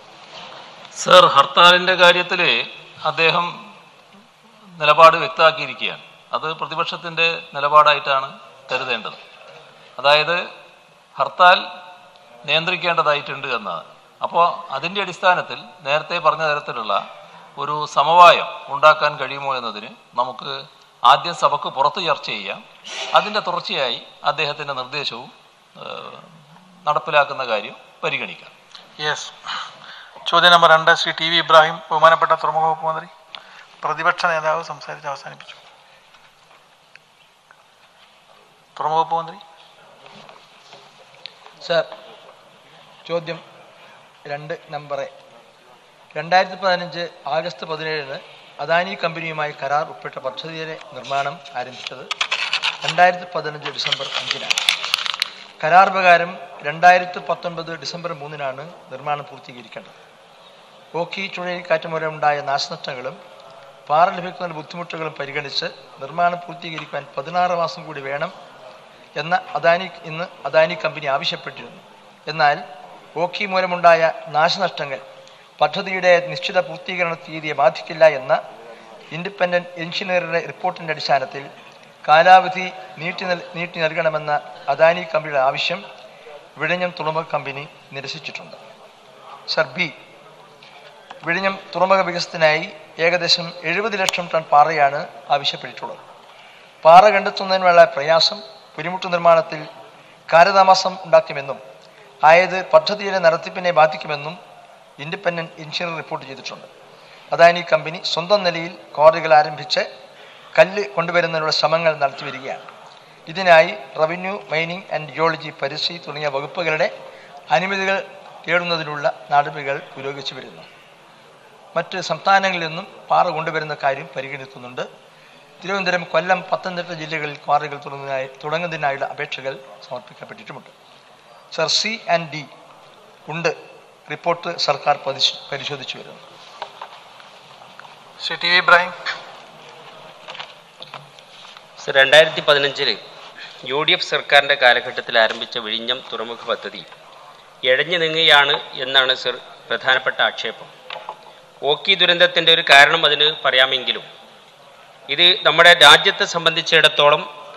സർ ഹർത്താലിന്റെ കാര്യത്തിൽ അദ്ദേഹം നിലപാട് വ്യക്തമാക്കിയിരിക്കുകയാണ് അത് പ്രതിപക്ഷത്തിന്റെ നിലപാടായിട്ടാണ് കരുതേണ്ടത് അതായത് ഹർത്താൽ നിയന്ത്രിക്കേണ്ടതായിട്ടുണ്ട് എന്നാണ് അപ്പോൾ അതിൻ്റെ അടിസ്ഥാനത്തിൽ നേരത്തെ പറഞ്ഞ തരത്തിലുള്ള ഒരു സമവായം ഉണ്ടാക്കാൻ കഴിയുമോ എന്നതിന് നമുക്ക് ആദ്യം സഭക്ക് പുറത്ത് ചർച്ച ചെയ്യാം അതിൻ്റെ തുടർച്ചയായി അദ്ദേഹത്തിൻ്റെ നിർദ്ദേശവും ഏഹ്, നടപ്പിലാക്കുന്ന കാര്യം പരിഗണിക്കാം യെസ് ചോദ്യം നമ്പർ രണ്ട് ശ്രീ ടി വി ഇബ്രാഹിം ബഹുമാനപ്പെട്ട തുറമുഖ വകുപ്പ് മന്ത്രി പ്രതിപക്ഷ നേതാവ് സംസാരിച്ച് അവസാനിപ്പിച്ചു തുറമുഖ വകുപ്പ് മന്ത്രി സർ ചോദ്യം രണ്ട് നമ്പറ് രണ്ടായിരത്തി പതിനഞ്ച് ആഗസ്റ്റ് പതിനേഴിന് അദാനി കമ്പനിയുമായി കരാർ ഒപ്പിട്ട പദ്ധതിയുടെ നിർമ്മാണം ആരംഭിച്ചത് രണ്ടായിരത്തി പതിനഞ്ച് ഡിസംബർ അഞ്ചിനാണ് കരാർ പ്രകാരം രണ്ടായിരത്തി പത്തൊൻപത് ഡിസംബർ മൂന്നിനാണ് നിർമ്മാണം പൂർത്തീകരിക്കേണ്ടത് ഓഖി ചുഴലിക്കാറ്റ് മൂലമുണ്ടായ നാശനഷ്ടങ്ങളും പാറ ലഭിക്കുന്നതിന് ബുദ്ധിമുട്ടുകളും പരിഗണിച്ച് നിർമ്മാണം പൂർത്തീകരിക്കാൻ പതിനാറ് മാസം കൂടി വേണം എന്ന അദാനി ഇന്ന് അദാനി കമ്പനി ആവശ്യപ്പെട്ടിരുന്നു എന്നാൽ ഓഖി മൂലമുണ്ടായ നാശനഷ്ടങ്ങൾ പദ്ധതിയുടെ നിശ്ചിത പൂർത്തീകരണ തീയതിയെ ബാധിക്കില്ല എന്ന ഇൻഡിപെൻഡന്റ് എഞ്ചിനീയറുടെ റിപ്പോർട്ടിന്റെ അടിസ്ഥാനത്തിൽ കാലാവധി നീട്ടി നൽ നീട്ടി നൽകണമെന്ന അദാനി കമ്പനിയുടെ ആവശ്യം വിഴിഞ്ഞം തുറമുഖ കമ്പനി നിരസിച്ചിട്ടുണ്ട് സർ ബി വിഴിഞ്ഞം തുറമുഖ വികസനത്തിനായി ഏകദേശം എഴുപത് ലക്ഷം ടൺ പാറയാണ് ആവശ്യപ്പെട്ടിട്ടുള്ളത് പാറ കണ്ടെത്തുന്നതിനുള്ള പ്രയാസം പുരിമുട്ട് നിർമ്മാണത്തിൽ കാലതാമസം ഉണ്ടാക്കുമെന്നും ആയത് പദ്ധതിയുടെ നടത്തിപ്പിനെ ബാധിക്കുമെന്നും ഇൻഡിപെൻഡന്റ് എഞ്ചിനീയർ റിപ്പോർട്ട് ചെയ്തിട്ടുണ്ട് അദാനി കമ്പനി സ്വന്തം നിലയിൽ ക്വാറികൾ ആരംഭിച്ച് കല്ല് കൊണ്ടുവരുന്നതിനുള്ള ശ്രമങ്ങൾ നടത്തി വരികയാണ് ഇതിനായി റവന്യൂ മൈനിങ് ആൻഡ് ജിയോളജി പരിസ്ഥിതി തുടങ്ങിയ വകുപ്പുകളുടെ അനുമതികൾ തേടുന്നതിനുള്ള നടപടികൾ പുരോഗമിച്ചു വരുന്നു മറ്റ് സംസ്ഥാനങ്ങളിൽ നിന്നും പാറ കൊണ്ടുവരുന്ന കാര്യം പരിഗണിക്കുന്നുണ്ട് തിരുവനന്തപുരം കൊല്ലം പത്തനംതിട്ട ജില്ലകളിൽ ക്വാറികൾ തുടങ്ങുന്നതിനായി തുടങ്ങുന്നതിനായുള്ള അപേക്ഷകൾ സമർപ്പിക്കപ്പെട്ടിട്ടുമുണ്ട് സർ സി ആൻഡ് ഡി ഉണ്ട് റിപ്പോർട്ട് സർക്കാർ പരിശ്- പരിശോധിച്ചു വരുന്നു Shri T V Ibrahim sir രണ്ടായിരത്തി പതിനഞ്ചില് യു ഡി എഫ് സർക്കാരിൻ്റെ കാലഘട്ടത്തിൽ ആരംഭിച്ച വിഴിഞ്ഞം തുറമുഖ പദ്ധതി ഇഴഞ്ഞു നീങ്ങുകയാണ് എന്നാണ് സർ പ്രധാനപ്പെട്ട ആക്ഷേപം ഓക്കി ദുരന്തത്തിൻ്റെ ഒരു കാരണം അതിന് പറയാമെങ്കിലും ഇത് നമ്മുടെ രാജ്യത്തെ സംബന്ധിച്ചിടത്തോളം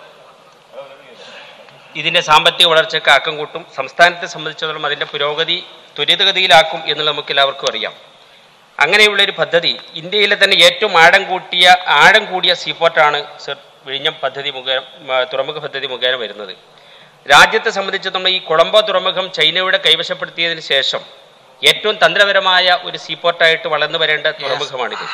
ഇതിൻ്റെ സാമ്പത്തിക വളർച്ചയ്ക്ക് ആക്കം കൂട്ടും സംസ്ഥാനത്തെ സംബന്ധിച്ചിടത്തോളം അതിൻ്റെ പുരോഗതി ത്വരിതഗതിയിലാക്കും എന്നുള്ളത് നമുക്ക് എല്ലാവർക്കും അറിയാം അങ്ങനെയുള്ള ഒരു പദ്ധതി ഇന്ത്യയിലെ തന്നെ ഏറ്റവും ആഴം കൂട്ടിയ ആഴം കൂടിയ സീപോർട്ടാണ് സർ വിഴിഞ്ഞം പദ്ധതി മുഖേന മ, തുറമുഖ പദ്ധതി മുഖേന വരുന്നത് രാജ്യത്തെ സംബന്ധിച്ചിടത്തോളം ഈ കൊളംബോ തുറമുഖം ചൈനയുടെ കൈവശപ്പെടുത്തിയതിന് ശേഷം ഏറ്റവും തന്ത്രപരമായ ഒരു സീപോർട്ടായിട്ട് വളർന്നു വരേണ്ട തുറമുഖമാണിത്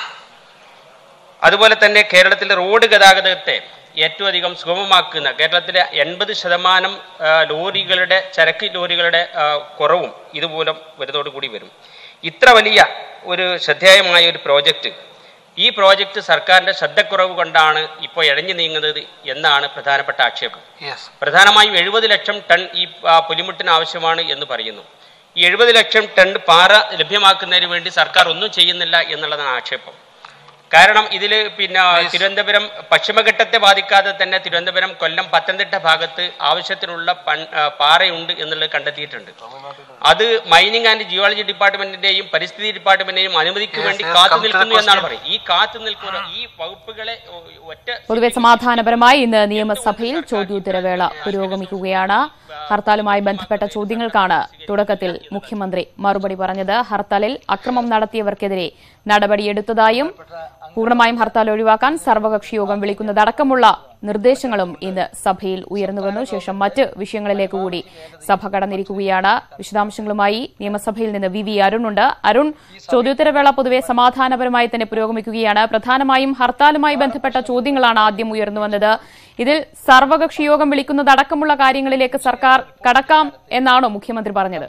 അതുപോലെ തന്നെ കേരളത്തിലെ റോഡ് ഗതാഗതത്തെ ഏറ്റവും അധികം സുഗമമാക്കുന്ന കേരളത്തിലെ എൺപത് ശതമാനം ആ, ലോറികളുടെ ചരക്ക് ലോറികളുടെ ആ, കുറവും ഇതുമൂലം വരുന്നതോടുകൂടി വരും ഇത്ര വലിയ ഒരു ശ്രദ്ധേയമായ ഒരു പ്രോജക്റ്റ് ഈ പ്രോജക്റ്റ് സർക്കാരിന്റെ ശ്രദ്ധക്കുറവ് കൊണ്ടാണ് ഇപ്പോൾ ഇഴഞ്ഞു നീങ്ങുന്നത് എന്നാണ് പ്രധാനപ്പെട്ട ആക്ഷേപം യെസ് പ്രധാനമായും എഴുപത് ലക്ഷം ടൺ ഈ ആ, പുലിമുട്ടിന് ആവശ്യമാണ് എന്ന് പറയുന്നു ഈ എഴുപത് ലക്ഷം ടൺ പാറ ലഭ്യമാക്കുന്നതിന് വേണ്ടി സർക്കാർ ഒന്നും ചെയ്യുന്നില്ല എന്നുള്ളതാണ് ആക്ഷേപം കാരണം ഇതിൽ പിന്നെ തിരുവനന്തപുരം പശ്ചിമഘട്ടത്തെ ബാധിക്കാതെ തന്നെ തിരുവനന്തപുരം കൊല്ലം പത്തനംതിട്ട ഭാഗത്ത് ആവശ്യത്തിനുള്ള പൺ- ആ, പാറയുണ്ട് എന്നുള്ളത് കണ്ടെത്തിയിട്ടുണ്ട് അത് മൈനിങ് ആൻഡ് ജിയോളജി ഡിപ്പാർട്ട്മെന്റിന്റെയും പരിസ്ഥിതി ഡിപ്പാർട്ട്മെന്റിന്റെയും അനുമതിക്ക് Yes, വേണ്ടി yes, കാത്തു come to the നിൽക്കുന്നു എന്നാണ് question. പറയുന്നത് ഈ കാത്തു നിൽക്കുന്ന ഈ വകുപ്പുകളെ ഒ- ഒറ്റ പൊതുവെ സമാധാനപരമായി ഇന്ന് നിയമസഭയിൽ ചോദ്യോത്തരവേള പുരോഗമിക്കുകയാണ് ഹർത്താലുമായി ബന്ധപ്പെട്ട ചോദ്യങ്ങൾക്കാണ് തുടക്കത്തിൽ മുഖ്യമന്ത്രി മറുപടി പറഞ്ഞത് ഹർത്താലിൽ അക്രമം നടത്തിയവർക്കെതിരെ നടപടിയെടുത്തതായും പൂർണ്ണമായും ഹർത്താൽ ഒഴിവാക്കാൻ സർവകക്ഷി യോഗം വിളിക്കുന്നതടക്കമുള്ള നിർദ്ദേശങ്ങളും ഇന്ന് സഭയിൽ ഉയർന്നുവന്നു ശേഷം മറ്റ് വിഷയങ്ങളിലേക്ക് കൂടി സഭ കടന്നിരിക്കുകയാണ് വിശദാംശങ്ങളുമായി നിയമസഭയിൽ നിന്ന് വി വി അരുണുണ്ട് അരുൺ ചോദ്യോത്തരവേള പൊതുവെ സമാധാനപരമായി തന്നെ പുരോഗമിക്കുകയാണ് പ്രധാനമായും ഹർത്താലുമായി ബന്ധപ്പെട്ട ചോദ്യങ്ങളാണ് ആദ്യം ഉയർന്നു വന്നത് ഇതിൽ സർവകക്ഷി യോഗം വിളിക്കുന്നതടക്കമുള്ള കാര്യങ്ങളിലേക്ക് സർക്കാർ കടക്കാം എന്നാണോ മുഖ്യമന്ത്രി പറഞ്ഞത്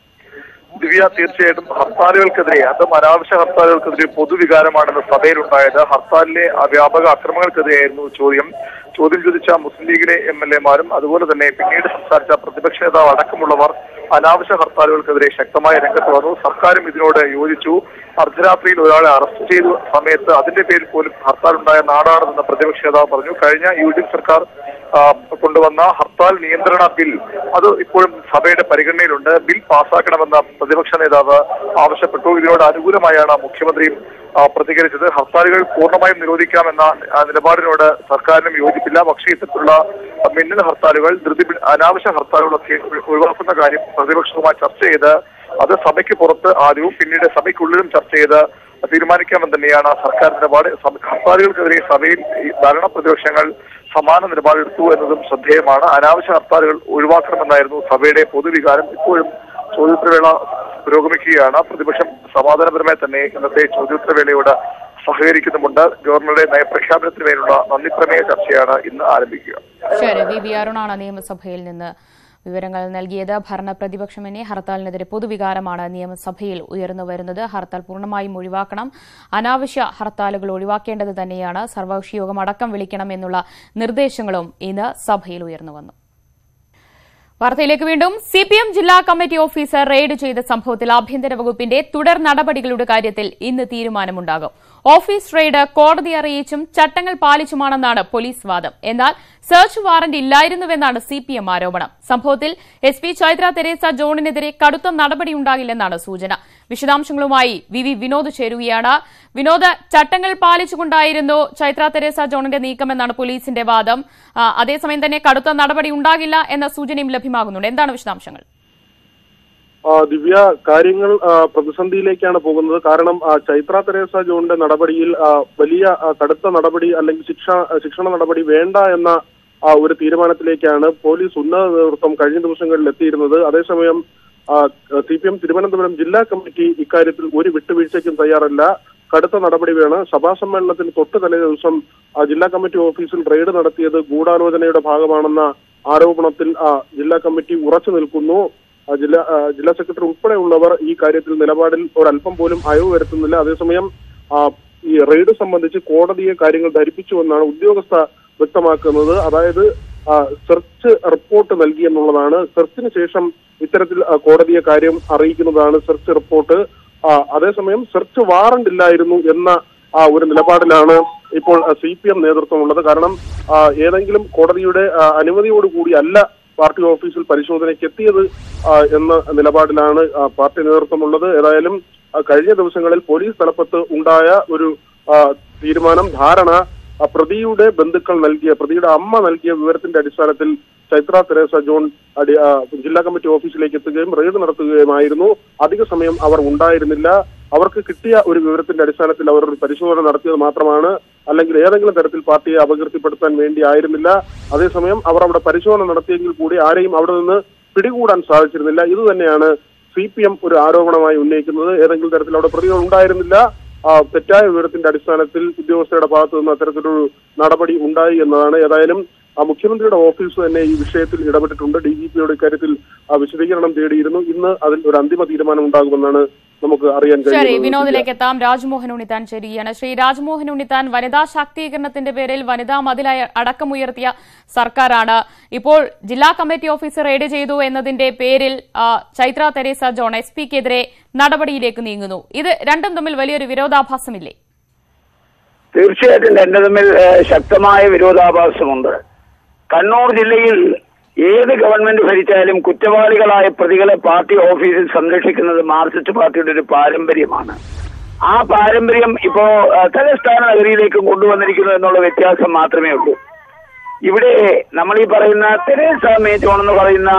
ദിവ്യ തീർച്ചയായിട്ടും ഹർത്താലുകൾക്കെതിരെ അതും അനാവശ്യ ഹർത്താലുകൾക്കെതിരെ പൊതുവികാരമാണെന്ന് സഭയിലുണ്ടായത് ഹർത്താലിലെ ആ വ്യാപക അക്രമങ്ങൾക്കെതിരെയായിരുന്നു ചോദ്യം ചോദ്യം ചോദിച്ച മുസ്ലിം ലീഗിലെ എം എൽ എമാരും അതുപോലെ തന്നെ പിന്നീട് സംസാരിച്ച പ്രതിപക്ഷ നേതാവ് അടക്കമുള്ളവർ അനാവശ്യ ഹർത്താലുകൾക്കെതിരെ ശക്തമായ രംഗത്ത് വന്നു സർക്കാരും ഇതിനോട് യോജിച്ചു അർദ്ധരാത്രിയിൽ ഒരാളെ അറസ്റ്റ് ചെയ്ത സമയത്ത് അതിന്റെ പേരിൽ പോലും ഹർത്താൽ ഉണ്ടായ നാടാണെന്ന് പ്രതിപക്ഷ നേതാവ് പറഞ്ഞു കഴിഞ്ഞ യു ഡി എഫ് സർക്കാർ ആ, കൊണ്ടുവന്ന ഹർത്താൽ നിയന്ത്രണ ബിൽ അത് ഇപ്പോഴും സഭയുടെ പരിഗണനയിലുണ്ട് ബിൽ പാസ്സാക്കണമെന്ന് പ്രതിപക്ഷ നേതാവ് ആവശ്യപ്പെട്ടു ഇതിനോട് അനുകൂലമായാണ് മുഖ്യമന്ത്രിയും ആ, പ്രതികരിച്ചത് ഹർത്താലുകൾ പൂർണ്ണമായും നിരോധിക്കാമെന്ന ആ, നിലപാടിനോട് സർക്കാരിനും യോജിപ്പില്ല പക്ഷേ ഇത്തരത്തിലുള്ള മിന്നൽ ഹർത്താലുകൾ ധൃതി പി- അനാവശ്യ ഹർത്താലുകളൊക്കെ ഒഴി- ഒഴിവാക്കുന്ന കാര്യം പ്രതിപക്ഷവുമായി ചർച്ച ചെയ്ത് അത് സഭയ്ക്ക് പുറത്ത് ആദ്യവും പിന്നീട് സഭയ്ക്കുള്ളിലും ചർച്ച ചെയ്ത് തീരുമാനിക്കാമെന്ന് തന്നെയാണ് സർക്കാർ നിലപാട് സഭ- ഹർത്താലുകൾക്കെതിരെ സഭയിൽ ഈ ഭരണ പ്രതിപക്ഷങ്ങൾ സമാന നിലപാടെടുത്തു എന്നതും ശ്രദ്ധേയമാണ് അനാവശ്യ ഹർത്താലുകൾ ഒഴിവാക്കണമെന്നായിരുന്നു സഭയുടെ പൊതുവികാരം ഇപ്പോഴും ചോദ്യോത്തരവേള പുരോഗമിക്കുകയാണ് പ്രതിപക്ഷം സമാധാനപരമായി തന്നെ ഇന്നത്തെ ചോദ്യോത്തരവേളയോട് സഹകരിക്കുന്നുമുണ്ട് ഗവർണറുടെ നയപ്രഖ്യാപനത്തിന് മേലുള്ള നന്ദിപ്രമേയ ചർച്ചയാണ് ഇന്ന് ആരംഭിക്കുക ശരി വി ബി അരുണാണ് നിയമസഭയിൽ നിന്ന് വിവരങ്ങൾ നൽകിയത് ഭരണ പ്രതിപക്ഷമെന്നെ ഹർത്താലിനെതിരെ പൊതുവികാരമാണ് നിയമസഭയിൽ ഉയർന്നു വരുന്നത് ഹർത്താൽ പൂർണ്ണമായും ഒഴിവാക്കണം അനാവശ്യ ഹർത്താലുകൾ ഒഴിവാക്കേണ്ടത് തന്നെയാണ് സർവകക്ഷി യോഗം അടക്കം വിളിക്കണം എന്നുള്ള നിർദ്ദേശങ്ങളും ഇന്ന് സഭയിൽ ഉയർന്നു വന്നു വാർത്തയിലേക്ക് വീണ്ടും സി പി എം ജില്ലാ കമ്മിറ്റി ഓഫീസർ റെയ്ഡ് ചെയ്ത സംഭവത്തിൽ ആഭ്യന്തര വകുപ്പിന്റെ തുടർ നടപടികളുടെ കാര്യത്തിൽ ഇന്ന് തീരുമാനമുണ്ടാകും ഓഫീസ് റെയ്ഡ് കോടതി അറിയിച്ചും ചട്ടങ്ങൾ പാലിച്ചുമാണെന്നാണ് പോലീസ് വാദം എന്നാൽ സെർച്ച് വാറന്റ് ഇല്ലായിരുന്നുവെന്നാണ് സി പി എം ആരോപണം സംഭവത്തിൽ എസ് പി ചൈത്ര തെരേസ ജോണിനെതിരെ കടുത്ത നടപടിയുണ്ടാകില്ലെന്നാണ് സൂചന വിശദാംശങ്ങളുമായി വി വി വിനോദ് ചേരുകയാണ് വിനോദ് ചട്ടങ്ങൾ പാലിച്ചുകൊണ്ടായിരുന്നു ചൈത്ര തെരേസ ജോണിന്റെ നീക്കമെന്നാണ് പോലീസിന്റെ വാദം ആ, അതേസമയം തന്നെ കടുത്ത നടപടി ഉണ്ടാകില്ല എന്ന സൂചനയും ലഭ്യമാകുന്നുണ്ട് എന്താണ് വിശദാംശങ്ങൾ ആ, ദിവ്യ കാര്യങ്ങൾ ആ, പ്രതിസന്ധിയിലേക്കാണ് പോകുന്നത് കാരണം ആ, ചൈത്ര തെരേസ ജോണിന്റെ നടപടിയിൽ ആ, വലിയ ആ, കടുത്ത നടപടി അല്ലെങ്കിൽ ശിക്ഷ ശിക്ഷണ നടപടി വേണ്ട എന്ന ആ, ഒരു തീരുമാനത്തിലേക്കാണ് പോലീസ് ഉന്നത നേതൃത്വം കഴിഞ്ഞ ദിവസങ്ങളിൽ എത്തിയിരുന്നത് അതേസമയം സി പി എം തിരുവനന്തപുരം ജില്ലാ കമ്മിറ്റി ഇക്കാര്യത്തിൽ ഒരു വിട്ടുവീഴ്ചയ്ക്കും തയ്യാറല്ല കടുത്ത നടപടി വേണം സഭാ സമ്മേളനത്തിന് തൊട്ട് തലേ ദിവസം ആ, ജില്ലാ കമ്മിറ്റി ഓഫീസിൽ റെയ്ഡ് നടത്തിയത് ഗൂഢാലോചനയുടെ ഭാഗമാണെന്ന ആരോപണത്തിൽ ആ, ജില്ലാ കമ്മിറ്റി ഉറച്ചു നിൽക്കുന്നു ആ, ജില്ലാ ആ, ജില്ലാ സെക്രട്ടറി ഉൾപ്പെടെയുള്ളവർ ഈ കാര്യത്തിൽ നിലപാടിൽ ഒരല്പം പോലും അയവ് വരുത്തുന്നില്ല അതേസമയം ആ, ഈ റെയ്ഡ് സംബന്ധിച്ച് കോടതിയെ കാര്യങ്ങൾ ധരിപ്പിച്ചുവെന്നാണ് ഉദ്യോഗസ്ഥ വ്യക്തമാക്കുന്നത് അതായത് ആ, സെർച്ച് റിപ്പോർട്ട് നൽകി എന്നുള്ളതാണ് സെർച്ചിന് ശേഷം ഇത്തരത്തിൽ ആ, കോടതിയെ കാര്യം അറിയിക്കുന്നതാണ് സെർച്ച് റിപ്പോർട്ട് ആ, അതേസമയം സെർച്ച് വാറണ്ട് ഇല്ലായിരുന്നു എന്ന ആ ഒരു നിലപാടിലാണ് ഇപ്പോൾ സി പി എം നേതൃത്വമുള്ളത് കാരണം ആ, ഏതെങ്കിലും കോടതിയുടെ ആ, അനുമതിയോടുകൂടി അല്ല പാർട്ടി ഓഫീസിൽ പരിശോധനയ്ക്ക് എത്തിയത് ആ, എന്ന നിലപാടിലാണ് ആ, പാർട്ടി നേതൃത്വമുള്ളത് ഏതായാലും ആ, കഴിഞ്ഞ ദിവസങ്ങളിൽ പോലീസ് തലപ്പത്ത് ഉണ്ടായ ഒരു ആ, തീരുമാനം ധാരണ ആ, പ്രതിയുടെ ബന്ധുക്കൾ നൽകിയ പ്രതിയുടെ അമ്മ നൽകിയ വിവരത്തിന്റെ അടിസ്ഥാനത്തിൽ ചൈത്ര തെരേസ ജോൺ അടി- ആ, ജില്ലാ കമ്മിറ്റി ഓഫീസിലേക്ക് എത്തുകയും റെയ്ഡ് നടത്തുകയുമായിരുന്നു അധിക സമയം അവർ ഉണ്ടായിരുന്നില്ല അവർക്ക് കിട്ടിയ ഒരു വിവരത്തിന്റെ അടിസ്ഥാനത്തിൽ അവർ ഒരു പരിശോധന നടത്തിയത് മാത്രമാണ് അല്ലെങ്കിൽ ഏതെങ്കിലും തരത്തിൽ പാർട്ടിയെ അപകീർത്തിപ്പെടുത്താൻ വേണ്ടി ആയിരുന്നില്ല അതേസമയം അവർ അവിടെ പരിശോധന നടത്തിയെങ്കിൽ കൂടി ആരെയും അവിടെ നിന്ന് പിടികൂടാൻ സാധിച്ചിരുന്നില്ല ഇത് തന്നെയാണ് സി പി എം ഒരു ആരോപണമായി ഉന്നയിക്കുന്നത് ഏതെങ്കിലും തരത്തിൽ അവിടെ പ്രതികൾ ഉണ്ടായിരുന്നില്ല ആ, തെറ്റായ വിവരത്തിന്റെ അടിസ്ഥാനത്തിൽ ഉദ്യോഗസ്ഥരുടെ ഭാഗത്തു നിന്ന് അത്തരത്തിലൊരു നടപടി ഉണ്ടായി എന്നതാണ് ഏതായാലും ആ മുഖ്യമന്ത്രിയുടെ ഓഫീസ് തന്നെ ഈ വിഷയത്തിൽ ഇടപെട്ടിട്ടുണ്ട് ഡി ജി പിയുടെ ഇക്കാര്യത്തിൽ ആ, വിശദീകരണം തേടിയിരുന്നു ഇന്ന് അതിൽ ഒരു അന്തിമ തീരുമാനം ഉണ്ടാകുമെന്നാണ് നമുക്ക് അറിയാൻ ശരി കഴിയുന്നത് വിനോദിലേക്ക് എത്താം രാജ്മോഹൻ ഉണ്ണിത്താൻ ചേരുകയാണ് ശ്രീ രാജ്മോഹൻ ഉണ്ണിത്താൻ വനിതാ ശാക്തീകരണത്തിന്റെ പേരിൽ വനിതാ മതിലായ അടക്കമുയർത്തിയ സർക്കാരാണ് ഇപ്പോൾ ജില്ലാ കമ്മിറ്റി ഓഫീസർ റെയ്ഡ് ചെയ്തു എന്നതിന്റെ പേരിൽ ആ, ചൈത്ര തെരേസ ജോൺ എസ് പിക്കെതിരെ നടപടിയിലേക്ക് നീങ്ങുന്നു ഇത് രണ്ടും തമ്മിൽ വലിയൊരു വിരോധാഭാസമില്ലേ തീർച്ചയായിട്ടും രണ്ട് തമ്മിൽ ഏഹ്, ശക്തമായ വിരോധാഭാസമുണ്ട് കണ്ണൂർ ജില്ലയിൽ ഏത് ഗവൺമെന്റ് ഭരിച്ചാലും കുറ്റവാളികളായ പ്രതികളെ പാർട്ടി ഓഫീസിൽ സംരക്ഷിക്കുന്നത് മാർക്സിസ്റ്റ് പാർട്ടിയുടെ ഒരു പാരമ്പര്യമാണ് ആ പാരമ്പര്യം ഇപ്പോ ഏഹ്, തലസ്ഥാന നഗരിയിലേക്ക് കൊണ്ടുവന്നിരിക്കുന്നു എന്നുള്ള വ്യത്യാസം മാത്രമേ ഉള്ളൂ ഇവിടെ നമ്മൾ ഈ പറയുന്ന തെരേസ മേ ജോൺ എന്ന് പറയുന്ന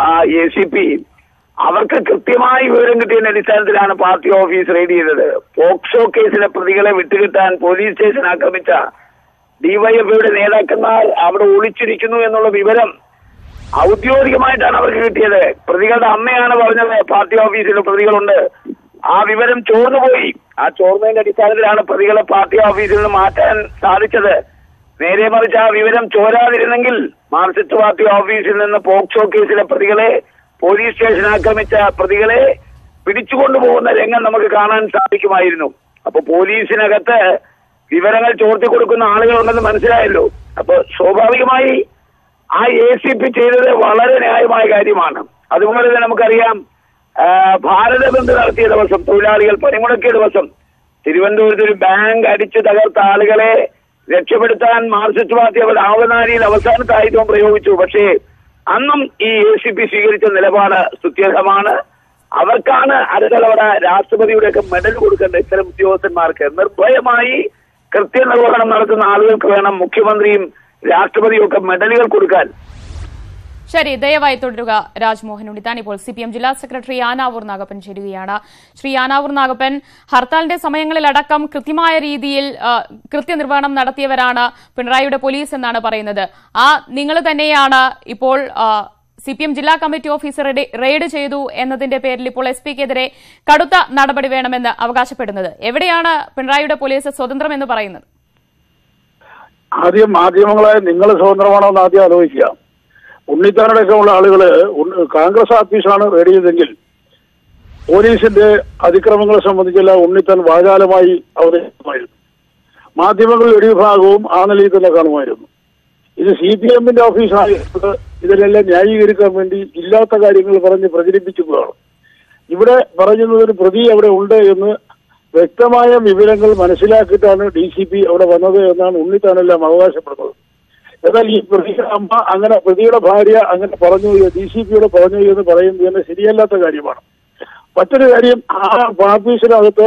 എ സി പി അവർക്ക് കൃത്യമായി വിവരം കിട്ടിയതിന്റെ അടിസ്ഥാനത്തിലാണ് പാർട്ടി ഓഫീസ് റെയ്ഡ് ചെയ്തത് പോക്സോ കേസിലെ പ്രതികളെ വിട്ടുകിട്ടാൻ പോലീസ് സ്റ്റേഷൻ ആക്രമിച്ച ഡിവൈഎഫ്ഐയുടെ നേതാക്കന്മാർ അവിടെ ഒളിച്ചിരിക്കുന്നു എന്നുള്ള വിവരം ഔദ്യോഗികമായിട്ടാണ് അവർക്ക് കിട്ടിയത് പ്രതികളുടെ അമ്മയാണ് പറഞ്ഞത് പാർട്ടി ഓഫീസിൽ പ്രതികളുണ്ട് ആ വിവരം ചോർന്നുപോയി ആ ചോർന്നതിന്റെ അടിസ്ഥാനത്തിലാണ് പ്രതികളെ പാർട്ടി ഓഫീസിൽ നിന്ന് മാറ്റാൻ സാധിച്ചത് നേരെ മറിച്ച് ആ വിവരം ചോരാതിരുന്നെങ്കിൽ മാർക്സിസ്റ്റ് പാർട്ടി ഓഫീസിൽ നിന്ന് പോക്സോ കേസിലെ പ്രതികളെ പോലീസ് സ്റ്റേഷൻ ആക്രമിച്ച പ്രതികളെ പിടിച്ചുകൊണ്ടുപോകുന്ന രംഗം നമുക്ക് കാണാൻ സാധിക്കുമായിരുന്നു അപ്പൊ പോലീസിനകത്ത് വിവരങ്ങൾ ചോർത്തി കൊടുക്കുന്ന ആളുകളുണ്ടെന്ന് മനസ്സിലായല്ലോ അപ്പൊ സ്വാഭാവികമായി ആ എ സി പി ചെയ്തത് വളരെ ന്യായമായ കാര്യമാണ് അതുപോലെ തന്നെ നമുക്കറിയാം ആ, ഭാരത ബന്ദ് നടത്തിയ ദിവസം തൊഴിലാളികൾ പണിമുടക്കിയ ദിവസം തിരുവനന്തപുരത്ത് ഒരു ബാങ്ക് അടിച്ചു തകർത്ത ആളുകളെ രക്ഷപ്പെടുത്താൻ മാർക്സിസ്റ്റ് പാർട്ടി അവർ ആവനാരിയിൽ അവസാനത്തെ ആയുധം പ്രയോഗിച്ചു പക്ഷേ അന്നും ഈ എ സി പി സ്വീകരിച്ച നിലപാട് സ്തുത്യർഹമാണ് അവർക്കാണ് അടുത്ത തവണ രാഷ്ട്രപതിയുടെയൊക്കെ മെഡൽ കൊടുക്കേണ്ട ഇത്തരം ഉദ്യോഗസ്ഥന്മാർക്ക് നിർഭയമായി കൃത്യനിർവഹണം നടത്തുന്ന ആളുകൾക്ക് വേണം മുഖ്യമന്ത്രിയും രാഷ്ട്രപതിയും ഒക്കെ മെഡലുകൾ കൊടുക്കാൻ ശരി ദയവായി തുടരുക രാജ്മോഹൻ ഉണ്ണിത്താൻ ഇപ്പോൾ സി പി എം ജില്ലാ സെക്രട്ടറി ആനാവൂർ നാഗപ്പൻ ചേരുകയാണ് ശ്രീ ആനാവൂർ നാഗപ്പൻ ഹർത്താലിന്റെ സമയങ്ങളിലടക്കം കൃത്യമായ രീതിയിൽ ആ, കൃത്യനിർവഹണം നടത്തിയവരാണ് പിണറായിയുടെ പോലീസ് എന്നാണ് പറയുന്നത് ആ നിങ്ങൾ തന്നെയാണ് ഇപ്പോൾ സി പി എം ജില്ലാ കമ്മിറ്റി ഓഫീസർ റെയ്ഡ് ചെയ്തു എന്നതിന്റെ പേരിൽ ഇപ്പോൾ എസ് പിക്കെതിരെ കടുത്ത നടപടി വേണമെന്ന് അവകാശപ്പെടുന്നത് എവിടെയാണ് പിണറായിയുടെ പോലീസ് സ്വതന്ത്രം എന്ന് പറയുന്നത് ആദ്യം മാധ്യമങ്ങളെ നിങ്ങൾ സ്വതന്ത്രമാണോ എന്ന് ആദ്യം ആലോചിക്കുക ഉണ്ണിത്താനടക്കമുള്ള ആളുകള് ഉണ്ണ- കോൺഗ്രസ് ഓഫീസാണ് റെഡി ചെയ്തെങ്കിൽ പോലീസിന്റെ അതിക്രമങ്ങളെ സംബന്ധിച്ചുള്ള ഉണ്ണിത്താൻ വാചാലമായി അവതരിപ്പിക്കുമായിരുന്നു മാധ്യമങ്ങൾ ഒരു വിഭാഗവും ആ നിലയിൽ തന്നെ കാണുമായിരുന്നു ഇത് സി പി എമ്മിന്റെ ഓഫീസായത് ഇതിനെല്ലാം ന്യായീകരിക്കാൻ വേണ്ടി ഇല്ലാത്ത കാര്യങ്ങൾ പറഞ്ഞ് പ്രചരിപ്പിക്കുകയാണ് ഇവിടെ പറയുന്നത് ഒരു പ്രതി അവിടെ ഉണ്ട് എന്ന് വ്യക്തമായ വിവരങ്ങൾ മനസ്സിലാക്കിയിട്ടാണ് ഡി സി പി അവിടെ വന്നത് എന്നാണ് ഉണ്ണിത്താനെല്ലാം അവകാശപ്പെടുന്നത് എന്നാൽ ഈ പ്രതിയുടെ അമ്മ അങ്ങനെ പ്രതിയുടെ ഭാര്യ അങ്ങനെ പറഞ്ഞു ഡി സി പിയോട് പറഞ്ഞു എന്ന് പറയുന്നത് തന്നെ ശരിയല്ലാത്ത കാര്യമാണ് മറ്റൊരു കാര്യം ആ ഓഫീസിനകത്ത്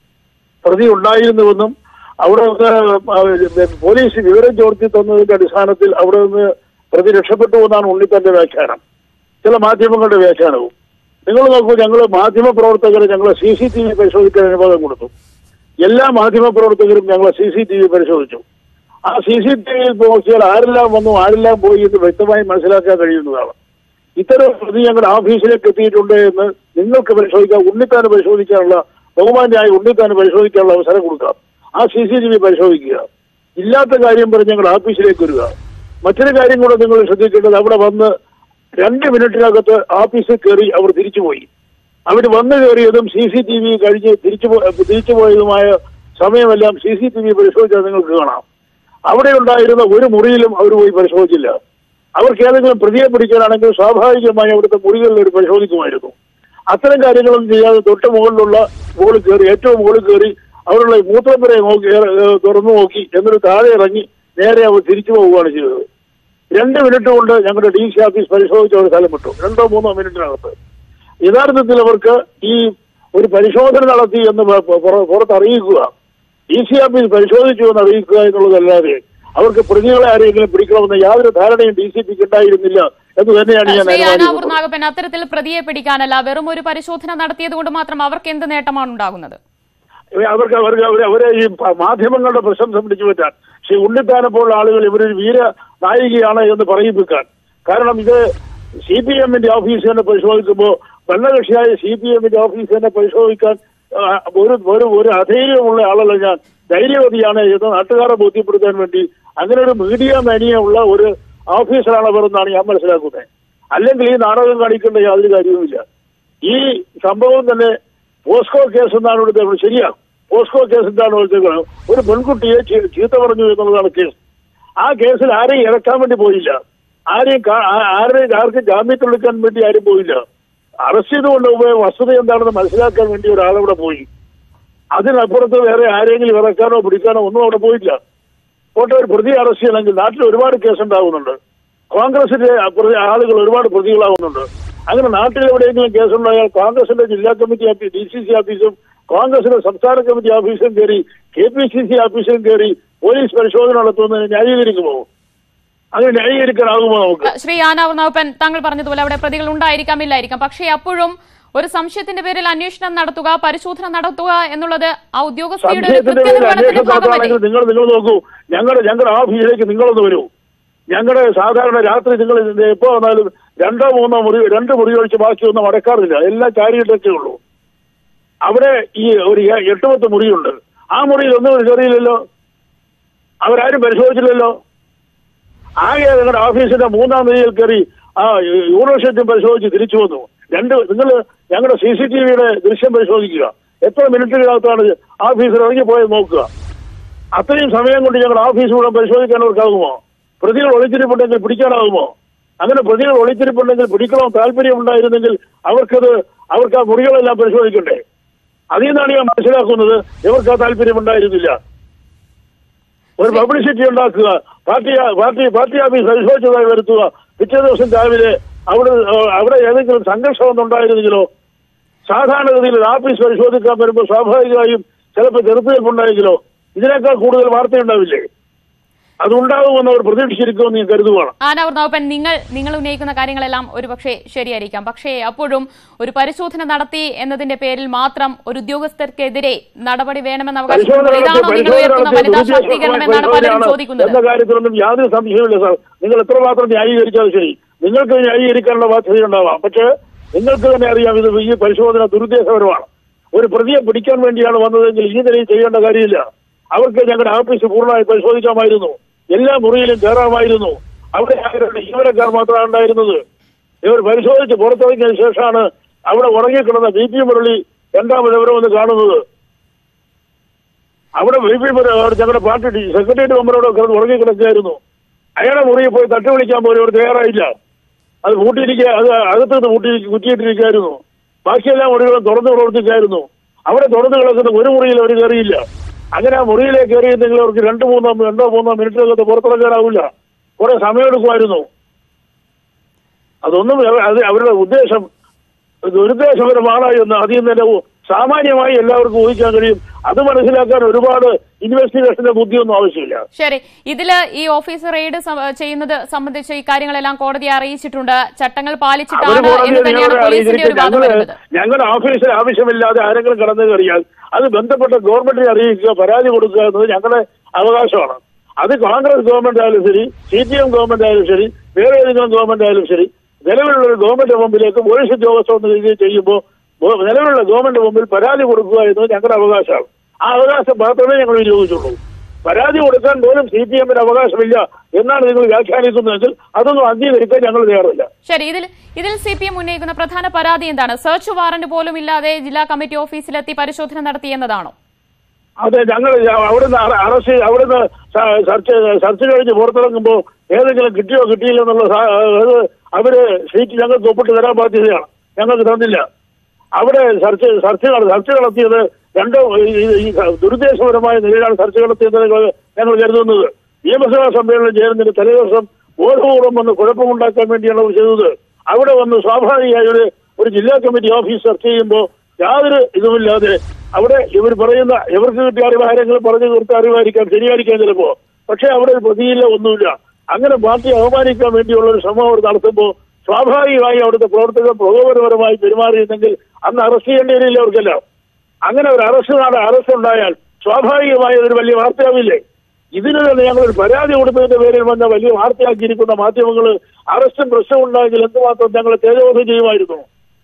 പ്രതി ഉണ്ടായിരുന്നുവെന്നും അവിടെ നിന്ന് പോലീസ് വിവരം ചോർത്തി തന്നതിന്റെ അടിസ്ഥാനത്തിൽ അവിടെ നിന്ന് പ്രതി രക്ഷപ്പെട്ടു എന്നാണ് ഉണ്ണിത്തന്റെ വ്യാഖ്യാനം ചില മാധ്യമങ്ങളുടെ വ്യാഖ്യാനവും നിങ്ങൾ നോക്കൂ ഞങ്ങൾ മാധ്യമ പ്രവർത്തകരെ ഞങ്ങൾ സി സി ടി വി പരിശോധിക്കാൻ അനുവാദം കൊടുത്തു എല്ലാ മാധ്യമ പ്രവർത്തകരും ഞങ്ങൾ സി സി ടി വി പരിശോധിച്ചു ആ സി സി ടി വിയിൽ നോക്കിയാൽ ആരെല്ലാം വന്നു ആരെല്ലാം പോയി എന്ന് വ്യക്തമായി മനസ്സിലാക്കാൻ കഴിയുന്നതാണ് ഇത്തരം പ്രതി ഞങ്ങളുടെ ഓഫീസിലേക്ക് എത്തിയിട്ടുണ്ട് എന്ന് നിങ്ങൾക്ക് പരിശോധിക്കാം ഉണ്ണിത്താന് പരിശോധിക്കാനുള്ള ബഹുമാന്യായ ഉണ്ണിത്താന് പരിശോധിക്കാനുള്ള അവസരം കൊടുക്കാം ആ സി സി ടി വി പരിശോധിക്കുക ഇല്ലാത്ത കാര്യം പറഞ്ഞ് ഞങ്ങളുടെ ഓഫീസിലേക്ക് വരിക മറ്റൊരു കാര്യം കൂടെ നിങ്ങൾ ശ്രദ്ധിക്കേണ്ടത് അവിടെ വന്ന് രണ്ട് മിനിറ്റിനകത്ത് ഓഫീസിൽ കയറി അവർ തിരിച്ചുപോയി അവർ വന്നു കയറിയതും സി സി ടി വി കഴിഞ്ഞ് തിരിച്ചു പോ- തിരിച്ചുപോയതുമായ സമയമെല്ലാം സി സി ടി വി പരിശോധിച്ചാൽ നിങ്ങൾക്ക് കാണാം അവിടെ ഉണ്ടായിരുന്ന ഒരു മുറിയിലും അവർ പോയി പരിശോധിച്ചില്ല അവർക്ക് ഏതെങ്കിലും പ്രതിയെ പിടിക്കാനാണെങ്കിൽ സ്വാഭാവികമായി അവിടുത്തെ മുറികളിൽ ഒരു പരിശോധിക്കുമായിരുന്നു അത്തരം കാര്യങ്ങളൊന്നും ചെയ്യാതെ തൊട്ട് മുകളിലുള്ള മുകളിൽ കയറി ഏറ്റവും മുകളിൽ കയറി അവരുടെ മൂത്രപ്പുരയെ നോക്കി ഏ- ഏ, തുറന്നു നോക്കി എന്നിട്ട് താഴെ ഇറങ്ങി നേരെ അവർ തിരിച്ചു പോവുകയാണ് ചെയ്തത് രണ്ട് മിനിറ്റ് കൊണ്ട് ഞങ്ങളുടെ ഡി സി ഓഫീസ് പരിശോധിച്ച ഒരു സ്ഥലം വിട്ടു രണ്ടോ മൂന്നോ മിനിറ്റിനകത്ത് യഥാർത്ഥത്തിൽ അവർക്ക് ഈ ഒരു പരിശോധന നടത്തി എന്ന് പ- പ- പുറ- പുറത്തറിയിക്കുക ഡി സി ഓഫീസ് പരിശോധിച്ചു എന്ന് അറിയിക്കുക എന്നുള്ളതല്ലാതെ അവർക്ക് പ്രതികളെ ആരെങ്കിലും പിടിക്കണമെന്ന് യാതൊരു ധാരണയും ഡി സി പിക്ക് ഉണ്ടായിരുന്നില്ല എന്ന് തന്നെയാണ് ഞാൻ ശ്രീ അനുമാനിക്കുന്നത് ആനാവൂർ നാഗപ്പൻ അത്തരത്തിൽ പ്രതിയെ പിടിക്കാനല്ല വെറും ഒരു പരിശോധന നടത്തിയത് കൊണ്ട് മാത്രം അവർക്ക് എന്ത് നേട്ടമാണ് ഉണ്ടാകുന്നത് അവർക്ക് അവർക്ക് അവരെ അവരെ ഈ പ- മാധ്യമങ്ങളുടെ പ്രശംസ പിടിച്ചു പറ്റാൻ ശ്രീ ഉണ്ണിത്താനെ പോലുള്ള ആളുകൾ ഇവരൊരു വീര നായികയാണ് എന്ന് പറയിപ്പിക്കാൻ കാരണം ഇത് സി പി എമ്മിന്റെ ഓഫീസ് തന്നെ പരിശോധിക്കുമ്പോൾ ഭരണകക്ഷിയായ സി പി എമ്മിന്റെ ഓഫീസ് തന്നെ പരിശോധിക്കാൻ ആ, ഒരു ഒരു ഒരു അധൈര്യമുള്ള ആളല്ല ഞാൻ ധൈര്യവതിയാണ് എന്ന് നാട്ടുകാരെ ബോധ്യപ്പെടുത്താൻ വേണ്ടി അങ്ങനെ ഒരു മീഡിയ മാനിയ ഉള്ള ഒരു ഓഫീസറാണ് അവർ എന്നാണ് ഞാൻ മനസ്സിലാക്കുന്നത് അല്ലെങ്കിൽ ഈ നാടകം കാണിക്കേണ്ട യാതൊരു കാര്യവുമില്ല ഈ സംഭവം തന്നെ പോസ്കോ കേസ് എന്നാണ് ഇവിടുത്തെ ശരിയാണ് പോസ്കോ കേസ് എന്താണ് വിളിച്ചത് ഒരു പെൺകുട്ടിയെ ചീ- ചീത്ത പറഞ്ഞു എന്നുള്ളതാണ് കേസ് ആ കേസിൽ ആരെയും ഇറക്കാൻ വേണ്ടി പോയില്ല ആരെയും കാ- ആ- ആരെയും ആർക്കും ജാമ്യത്തൊളിക്കാൻ വേണ്ടി ആരും പോയില്ല അറസ്റ്റ് ചെയ്തുകൊണ്ട് പോയ വസ്തുത എന്താണെന്ന് മനസ്സിലാക്കാൻ വേണ്ടി ഒരാളവിടെ പോയി അതിനപ്പുറത്ത് വേറെ ആരെങ്കിലും ഇറക്കാനോ പിടിക്കാനോ ഒന്നും അവിടെ പോയില്ല പോട്ടെ ഒരു പ്രതി അറസ്റ്റ് ചെയ്യണമെങ്കിൽ നാട്ടിൽ ഒരുപാട് കേസ് ഉണ്ടാകുന്നുണ്ട് കോൺഗ്രസിന്റെ പ്രതി- ആളുകൾ ഒരുപാട് പ്രതികളാവുന്നുണ്ട് അങ്ങനെ നാട്ടിൽ എവിടെയെങ്കിലും കേസുണ്ടായാൽ കോൺഗ്രസിന്റെ ജില്ലാ committee office D C C ഓഫീസും കോൺഗ്രസിന്റെ സംസ്ഥാന കമ്മിറ്റി ഓഫീസും കയറി കെ പി സി സി ഓഫീസും കയറി പോലീസ് പരിശോധന നടത്തുന്നതിന് ന്യായീകരിക്കുമോ അങ്ങനെ ന്യായീകരിക്കാനാകുമോ നമുക്ക് ശ്രീ ആനാവൂർ നാഗപ്പൻ താങ്കൾ പറഞ്ഞതുപോലെ അവിടെ പ്രതികൾ ഉണ്ടായിരിക്കാം ഇല്ലായിരിക്കാം പക്ഷേ അപ്പോഴും ഒരു സംശയത്തിന്റെ പേരിൽ അന്വേഷണം നടത്തുക പരിശോധന നടത്തുക എന്നുള്ളത് ആ ഉദ്യോഗസ്ഥയുടെ ഒരു സംശയത്തിന്റെ പേരിൽ കൃത്യനിർവഹണത്തിന്റെ അന്വേഷണം ഭാഗമല്ലേ നടത്തുകയാണെങ്കിൽ നിങ്ങൾ നിങ്ങൾ നോക്കൂ ഞങ്ങളുടെ ഞങ്ങളുടെ ഓഫീസിലേക്ക് നിങ്ങളൊന്ന് വരൂ ഞങ്ങളുടെ സാധാരണ രാത്രി നിങ്ങൾ ഇതിന്റെ എപ്പോ വന്നാലും രണ്ടോ മൂന്നോ മുറി രണ്ട് മുറി ഒഴിച്ച് ബാക്കിയൊന്നും അടക്കാറില്ല എല്ലാം ചാരിയിട്ടൊക്കെ ഉള്ളൂ അവിടെ ഈ ഒരു എ- എട്ട് പത്ത് മുറിയുണ്ട് ആ മുറിയിൽ ഒന്നും കയറിയില്ലല്ലോ അവരാരും പരിശോധിച്ചില്ലല്ലോ ആകെ നിങ്ങളുടെ ഓഫീസിന്റെ മൂന്നാം നിലയിൽ കയറി ആ യൂണിവേഴ്സിറ്റി പരിശോധിച്ച് തിരിച്ചു വന്നു രണ്ട് നിങ്ങൾ ഞങ്ങളുടെ സി സി ടി വിയുടെ ദൃശ്യം പരിശോധിക്കുക എത്ര മിനിറ്റിനകത്താണ് ഓഫീസിൽ ഇറങ്ങിപ്പോയത് നോക്കുക അത്രയും സമയം കൊണ്ട് ഞങ്ങളുടെ ഓഫീസ് മുഴുവൻ പരിശോധിക്കാൻ അവർക്കാകുമോ പ്രതികൾ ഒളിച്ചിരിപ്പുണ്ടെങ്കിൽ പിടിക്കാനാകുമോ അങ്ങനെ പ്രതികൾ ഒളിച്ചിരിപ്പുണ്ടെങ്കിൽ പിടിക്കണം താല്പര്യം ഉണ്ടായിരുന്നെങ്കിൽ അവർക്കത് അവർക്ക് ആ മുറികളെല്ലാം പരിശോധിക്കണ്ടേ അതിൽ നിന്നാണ് ഞാൻ മനസ്സിലാക്കുന്നത് ഇവർക്ക് ആ താല്പര്യം ഉണ്ടായിരുന്നില്ല ഒരു പബ്ലിസിറ്റി ഉണ്ടാക്കുക പാർട്ടി പാർട്ടി പാർട്ടി ഓഫീസ് പരിശോധിച്ചതായി വരുത്തുക പിറ്റേ ദിവസം രാവിലെ അവിടെ ആ, അവിടെ ഏതെങ്കിലും സംഘർഷമൊന്നും ഉണ്ടായിരുന്നെങ്കിലോ സാധാരണഗതിയിൽ ഒരു ഓഫീസ് പരിശോധിക്കാൻ വരുമ്പോൾ സ്വാഭാവികമായും ചിലപ്പോൾ ചെറുത്തുനിൽപ്പുണ്ടായെങ്കിലോ ഇതിനേക്കാൾ കൂടുതൽ വാർത്തയുണ്ടാവില്ലേ അതുണ്ടാകുമെന്ന് അവർ പ്രതീക്ഷിച്ചിരിക്കുമെന്ന് ഞാൻ കരുതുകയാണ് ആനാവൂർ നാഗപ്പൻ നിങ്ങൾ നിങ്ങൾ ഉന്നയിക്കുന്ന കാര്യങ്ങളെല്ലാം ഒരുപക്ഷെ ശരിയായിരിക്കാം പക്ഷേ അപ്പോഴും ഒരു പരിശോധന നടത്തി എന്നതിന്റെ പേരിൽ മാത്രം ഒരു ഉദ്യോഗസ്ഥർക്കെതിരെ നടപടി വേണമെന്ന് പരിശോധന അവകാശപ്പെടുമ്പോൾ ഇതാണോ നടത്തി- നിങ്ങൾ ഉയർത്തുന്ന പരിശോധന വനിതാ നടത്തി ശാക്തീകരണം എന്നാണ് പലരും പരിശോധനയാണ് ചോദിക്കുന്നത് എന്ന കാര്യത്തിലൊന്നും യാതൊരു സംശയമില്ല സാർ നിങ്ങൾ എത്രമാത്രം ന്യായീകരിച്ചാൽ ശരി നിങ്ങൾക്ക് ന്യായീകരിക്കാനുള്ള ബാധ്യതയുണ്ടാവാം പക്ഷേ നിങ്ങൾക്ക് തന്നെ അറിയാം ഇത് ഈ പരിശോധന ദുരുദ്ദേശപരമാണ് ഒരു പ്രതിയെ പിടിക്കാൻ വേണ്ടിയാണ് വന്നതെങ്കിൽ ഈ നിലയിൽ ചെയ്യേണ്ട കാര്യമില്ല അവർക്ക് ഞങ്ങളുടെ ഓഫീസ് പൂർണ്ണമായി പരിശോധിക്കാമായിരുന്നു എല്ലാ മുറിയിലും കയറാമായിരുന്നു അവിടെ ആരുടെ ജീവനക്കാർ മാത്രമാണ് ഉണ്ടായിരുന്നത് ഇവർ പരിശോധിച്ച് പുറത്തിറങ്ങിയതിനു ശേഷമാണ് അവിടെ ഉറങ്ങിക്കിടന്ന ബി പി മുരളി രണ്ടാമത് ഇവരെ വന്ന് കാണുന്നത് അവിടെ ബി പി മുരളി അവിടെ ഞങ്ങളുടെ പാർട്ടി സെക്രട്ടേറിയറ്റ് മെമ്പറോട് കിടന്ന് ഉറങ്ങിക്കിടക്കുകയായിരുന്നു അയാളെ മുറിയിൽ പോയി തട്ടി വിളിക്കാൻ പോലും അവർ തയ്യാറായില്ല അത് പൂട്ടിയിരിക്കുക അത് അകത്ത് നിന്ന് പൂട്ടി കുറ്റിയിട്ടിരിക്കുകയായിരുന്നു ബാക്കിയെല്ലാം മുറികളും തുറന്നു പ്രവർത്തിക്കായിരുന്നു അവിടെ തുറന്നു കിടക്കുന്ന ഒരു മുറിയിൽ അവർ കയറിയില്ല അങ്ങനെ ആ മുറിയിലേക്ക് കയറിയിരുന്നെങ്കിൽ അവർക്ക് രണ്ട് മൂന്നോ രണ്ടോ മൂന്നോ മിനിറ്റിനകത്ത് പുറത്തിറങ്ങാനാവില്ല കുറെ സമയമെടുക്കുമായിരുന്നു അതൊന്നും അവ- അത് അവരുടെ ഉദ്ദേശം ദുരുദ്ദേശപരമാണ് എന്ന് അതിൽ നിന്ന് തന്നെ സാമാന്യമായി എല്ലാവർക്കും ഊഹിക്കാൻ കഴിയും അത് മനസ്സിലാക്കാൻ ഒരുപാട് ഇൻവെസ്റ്റിഗേഷന്റെ ബുദ്ധിയൊന്നും ആവശ്യമില്ല ശരി ഇതില് ഈ ഓഫീസ് റെയ്ഡ് സം- ചെയ്യുന്നത് സംബന്ധിച്ച് ഈ കാര്യങ്ങളെല്ലാം കോടതിയെ അറിയിച്ചിട്ടുണ്ട് ചട്ടങ്ങൾ അവര് പാലിച്ചിട്ടാണ് കോടതിയെ എന്ന് തന്നെയാണ് നിങ്ങളോട് പോലീസിന്റെ ഒരു അറിയിച്ചിരിക്കും വാദം ഞങ്ങള് വരുന്നത് ഞങ്ങളുടെ ഓഫീസിൽ ആവശ്യമില്ലാതെ ആരെങ്കിലും കടന്നു കയറിയാൽ അത് ബന്ധപ്പെട്ട ഗവൺമെന്റിനെ അറിയിക്കുക പരാതി കൊടുക്കുക എന്നത് ഞങ്ങളുടെ അവകാശമാണ് അത് കോൺഗ്രസ് ഗവൺമെന്റ് ആയാലും ശരി സി പി എം ഗവൺമെന്റ് ആയാലും ശരി വേറെ ഏതെങ്കിലും ഗവൺമെന്റ് ആയാലും ശരി നിലവിലുള്ള ഒരു ഗവൺമെന്റ് മുമ്പിലേക്ക് പോലീസ് ഉദ്യോഗസ്ഥർ എന്ന രീതിയിൽ ചെയ്യുമ്പോൾ ഗോ- നിലവിലുള്ള ഗവൺമെന്റ് മുമ്പിൽ പരാതി കൊടുക്കുക എന്നത് ഞങ്ങളുടെ അവകാശമാണ് ആ അവകാശം മാത്രമേ ഞങ്ങൾ വിനിയോഗിച്ചുള്ളൂ പരാതി കൊടുക്കാൻ പോലും സി പി എമ്മിന് അവകാശമില്ല എന്നാണ് നിങ്ങൾ വ്യാഖ്യാനിക്കുന്നതെങ്കിൽ അതൊന്നും അംഗീകരിക്കാൻ ഞങ്ങൾ തയ്യാറില്ല ശരി ഇതിൽ ഇതിൽ സി പി എം ഉന്നയിക്കുന്ന പ്രധാന പരാതി എന്താണ് സെർച്ച് വാറന്റ് പോലും ഇല്ലാതെ ജില്ലാ കമ്മിറ്റി ഓഫീസിലെത്തി പരിശോധന നടത്തി എന്നതാണോ അതെ ഞങ്ങൾ അവിടുന്ന് അറ- അറസ്റ്റ് ചെയ്ത് അവിടുന്ന് സ- സെർച്ച് സെർച്ച് കഴിഞ്ഞ് പുറത്തിറങ്ങുമ്പോൾ ഏതെങ്കിലും കിട്ടിയോ കിട്ടിയില്ല എന്നുള്ള സാ- അത് അവര് ഷീറ്റ് ഞങ്ങൾക്ക് ഒപ്പിട്ട് തരാൻ ബാധ്യതയാണ് ഞങ്ങൾക്ക് തന്നില്ല അവിടെ സെർച്ച് സെർച്ച് നട- സെർച്ച് നടത്തിയത് രണ്ടോ ഈ- ഈ- ഈ ദുരുദ്ദേശപരമായ നിലയിലാണ് സെർച്ച് നടത്തിയത് ഞങ്ങൾ ഞങ്ങൾ കരുതുന്നത് നിയമസഭാ സമ്മേളനം ചേരുന്നതിന് തലേദിവസം ബോധപൂർവം വന്ന് കുഴപ്പമുണ്ടാക്കാൻ വേണ്ടിയാണ് അവർ ചെയ്തത് അവിടെ വന്ന് സ്വാഭാവികമായി ഒരു ഒരു ജില്ലാ കമ്മിറ്റി ഓഫീസ് സെർച്ച് ചെയ്യുമ്പോൾ യാതൊരു ഇതുമില്ലാതെ അവിടെ ഇവർ പറയുന്ന ഇവർക്ക് കിട്ടിയ അറിവ് ആരെങ്കിലും പറഞ്ഞു തീർത്ത അറിവായിരിക്കാം ശരിയായിരിക്കാം ചിലപ്പോ പക്ഷെ അവിടെ ഒരു പ്രതിയില്ല ഒന്നുമില്ല അങ്ങനെ പാർട്ടി അവമാനിക്കാൻ വേണ്ടിയുള്ള ഒരു ശ്രമം അവർ നടത്തുമ്പോൾ സ്വാഭാവികമായി അവിടുത്തെ പ്രവർത്തകർ പ്രകോപനപരമായി പെരുമാറിയിരുന്നെങ്കിൽ അന്ന് അറസ്റ്റ് ചെയ്യേണ്ടി വരില്ല അവർക്കെല്ലാം അങ്ങനെ ഒരു അറസ്റ്റ് നാട് അറസ്റ്റ് ഉണ്ടായാൽ സ്വാഭാവികമായി ഒരു വലിയ വാർത്തയാവില്ലേ ഇതിന് തന്നെ ഞങ്ങൾ ഒരു പരാതി കൊടുത്തതിന്റെ പേരിൽ വന്ന വലിയ വാർത്തയാക്കിയിരിക്കുന്ന മാധ്യമങ്ങൾ അറസ്റ്റും പ്രശ്നവും ഉണ്ടായെങ്കിൽ എന്തുമാത്രം ഞങ്ങൾ തേജോധം ചെയ്യുമായിരുന്നു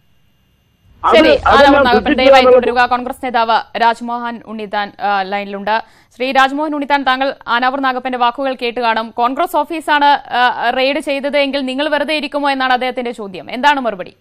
അത് ശരി അതെല്ലാം ആലാപം നാഗപ്പൻ സൃഷ്ടിക്കുക ദയവായി എന്നുള്ള- തുടരുക കോൺഗ്രസ് നേതാവ് രാജ്മോഹൻ ഉണ്ണിത്താൻ ആ, ലൈനിലുണ്ട് ശ്രീ രാജ്മോഹൻ ഉണ്ണിത്താൻ താങ്കൾ ആനാവൂർ നാഗപ്പന്റെ വാക്കുകൾ കേട്ട് കാണും കോൺഗ്രസ് ഓഫീസാണ് ആ, റെയ്ഡ് ചെയ്തത് എങ്കിൽ നിങ്ങൾ വെറുതെ ഇരിക്കുമോ എന്നാണ് അദ്ദേഹത്തിന്റെ ചോദ്യം എന്താണ് മറുപടി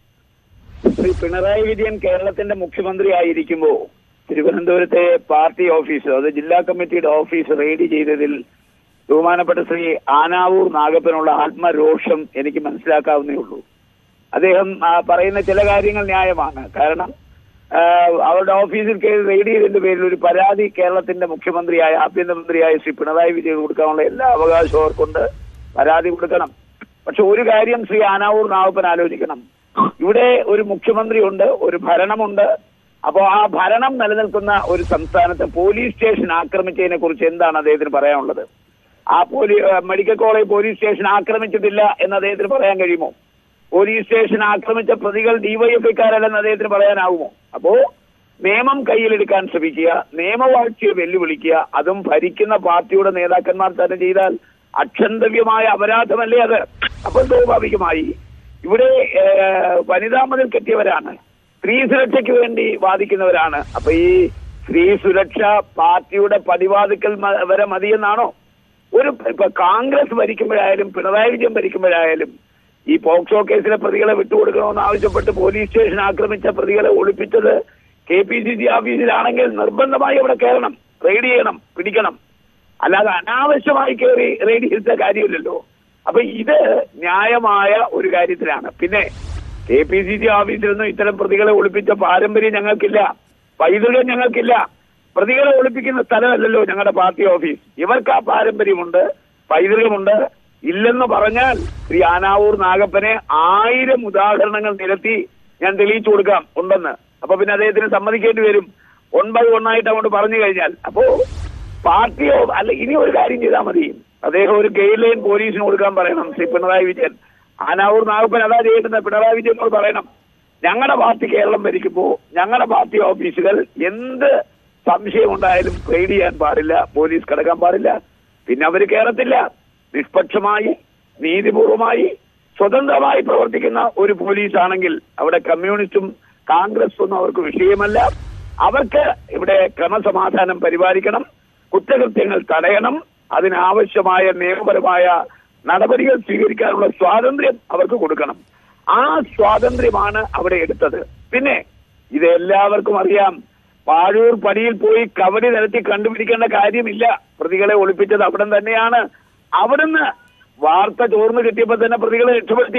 ശ്രീ പിണറായി വിജയൻ കേരളത്തിന്റെ മുഖ്യമന്ത്രി ആയിരിക്കുമ്പോൾ തിരുവനന്തപുരത്തെ പാർട്ടി ഓഫീസ് അത് ജില്ലാ കമ്മിറ്റിയുടെ ഓഫീസ് റെയ്ഡ് ചെയ്തതിൽ ബഹുമാനപ്പെട്ട ശ്രീ ആനാവൂർ നാഗപ്പനുള്ള ആത്മരോഷം എനിക്ക് മനസ്സിലാക്കാവുന്നേ ഉള്ളൂ അദ്ദേഹം ആ, പറയുന്ന ചില കാര്യങ്ങൾ ന്യായമാണ് കാരണം ആ, അവരുടെ ഓഫീസിൽ കയറി റെയ്ഡ് ചെയ്തതിന്റെ പേരിൽ ഒരു പരാതി കേരളത്തിന്റെ മുഖ്യമന്ത്രിയായ ആഭ്യന്തരമന്ത്രിയായ ശ്രീ പിണറായി വിജയൻ കൊടുക്കാനുള്ള എല്ലാ അവകാശവും അവർക്കുണ്ട് പരാതി കൊടുക്കണം പക്ഷെ ഒരു കാര്യം ശ്രീ ആനാവൂർ നാവപ്പൻ ആലോചിക്കണം ഇവിടെ ഒരു മുഖ്യമന്ത്രിയുണ്ട് ഒരു ഭരണമുണ്ട് അപ്പോൾ ആ ഭരണം നിലനിൽക്കുന്ന ഒരു സംസ്ഥാനത്ത് പോലീസ് സ്റ്റേഷൻ ആക്രമിച്ചതിനെ കുറിച്ച് എന്താണ് അദ്ദേഹത്തിന് പറയാനുള്ളത് ആ പോലീ ഏഹ് മെഡിക്കൽ കോളേജ് പോലീസ് സ്റ്റേഷൻ ആക്രമിച്ചിട്ടില്ല എന്ന് അദ്ദേഹത്തിന് പറയാൻ കഴിയുമോ പോലീസ് സ്റ്റേഷൻ ആക്രമിച്ച പ്രതികൾ ഡിവൈഎഫ്ഐക്കാരല്ലെന്ന് അദ്ദേഹത്തിന് പറയാനാവുമോ അപ്പോ നിയമം കയ്യിലെടുക്കാൻ ശ്രമിക്കുക നിയമവാഴ്ചയെ വെല്ലുവിളിക്കുക അതും ഭരിക്കുന്ന പാർട്ടിയുടെ നേതാക്കന്മാർ തന്നെ ചെയ്താൽ അക്ഷന്തവ്യമായ അപരാധമല്ലേ അത് അപ്പോൾ സ്വാഭാവികമായി ഇവിടെ ഏഹ്, വനിതാ മതിൽ കെട്ടിയവരാണ് സ്ത്രീ സുരക്ഷയ്ക്ക് വേണ്ടി വാദിക്കുന്നവരാണ് അപ്പൊ ഈ സ്ത്രീ സുരക്ഷ പാർട്ടിയുടെ പടിവാതിക്കൽ മ- വരെ മതിയെന്നാണോ ഒരു ഇപ്പൊ കോൺഗ്രസ് ഭരിക്കുമ്പോഴായാലും പിണറായി വിജയൻ ഭരിക്കുമ്പോഴായാലും ഈ പോക്സോ കേസിലെ പ്രതികളെ വിട്ടുകൊടുക്കണമെന്ന് ആവശ്യപ്പെട്ട് പോലീസ് സ്റ്റേഷൻ ആക്രമിച്ച പ്രതികളെ ഒളിപ്പിച്ചത് കെ പി സി സി ഓഫീസിലാണെങ്കിൽ നിർബന്ധമായി അവിടെ കയറണം റെയ്ഡ് ചെയ്യണം പിടിക്കണം അല്ലാതെ അനാവശ്യമായി കയറി റെയ്ഡ് ചെയ്ത കാര്യമില്ലല്ലോ അപ്പൊ ഇത് ന്യായമായ ഒരു കാര്യത്തിലാണ് പിന്നെ കെ പി സി സി ഓഫീസിൽ നിന്നും ഇത്തരം പ്രതികളെ ഒളിപ്പിച്ച പാരമ്പര്യം ഞങ്ങൾക്കില്ല പൈതൃകം ഞങ്ങൾക്കില്ല പ്രതികളെ ഒളിപ്പിക്കുന്ന സ്ഥലമല്ലല്ലോ ഞങ്ങളുടെ പാർട്ടി ഓഫീസ് ഇവർക്ക് ആ പാരമ്പര്യമുണ്ട് പൈതൃകമുണ്ട് ഇല്ലെന്ന് പറഞ്ഞാൽ ശ്രീ ആനാവൂർ നാഗപ്പനെ ആയിരം ഉദാഹരണങ്ങൾ നിരത്തി ഞാൻ തെളിയിച്ചു കൊടുക്കാം ഉണ്ടെന്ന് അപ്പൊ പിന്നെ അദ്ദേഹത്തിന് സമ്മതിക്കേണ്ടി വരും വൺ ബൈ വൺ ആയിട്ട് അങ്ങോട്ട് പറഞ്ഞു കഴിഞ്ഞാൽ അപ്പോ പാർട്ടിയോ അല്ല ഇനി ഒരു കാര്യം ചെയ്താൽ മതി അദ്ദേഹം ഒരു ഗൈഡ് ലൈൻ പോലീസിന് കൊടുക്കാൻ പറയണം ശ്രീ പിണറായി വിജയൻ ആനാവൂർ നാഗപ്പൻ അതാ ചെയ്യുന്നത് പിണറായി വിജയനോട് പറയണം ഞങ്ങളുടെ പാർട്ടി കേരളം ഭരിക്കുമ്പോൾ ഞങ്ങളുടെ പാർട്ടി ഓഫീസുകൾ എന്ത് സംശയമുണ്ടായാലും റെയ്ഡ് ചെയ്യാൻ പാടില്ല പോലീസ് കിടക്കാൻ പാടില്ല പിന്നെ അവർ കയറത്തില്ല നിഷ്പക്ഷമായി നീതിപൂർവമായി സ്വതന്ത്രമായി പ്രവർത്തിക്കുന്ന ഒരു പോലീസ് ആണെങ്കിൽ അവിടെ കമ്മ്യൂണിസ്റ്റും കോൺഗ്രസും ഒന്നും അവർക്ക് വിഷയമല്ല അവർക്ക് ഇവിടെ ക്രമസമാധാനം പരിപാലിക്കണം കുറ്റകൃത്യങ്ങൾ തടയണം അതിനാവശ്യമായ നിയമപരമായ നടപടികൾ സ്വീകരിക്കാനുള്ള സ്വാതന്ത്ര്യം അവർക്ക് കൊടുക്കണം ആ സ്വാതന്ത്ര്യമാണ് അവിടെ എടുത്തത് പിന്നെ ഇത് എല്ലാവർക്കും അറിയാം പാഴൂർ പടിയിൽ പോയി കവടി നിരത്തി കണ്ടുപിടിക്കേണ്ട കാര്യമില്ല പ്രതികളെ ഒളിപ്പിച്ചത് അവിടെ തന്നെയാണ് അവിടുന്ന് വാർത്ത ചോർന്നു കിട്ടിയപ്പോൾ തന്നെ പ്രതികളെ രക്ഷപ്പെടുത്തി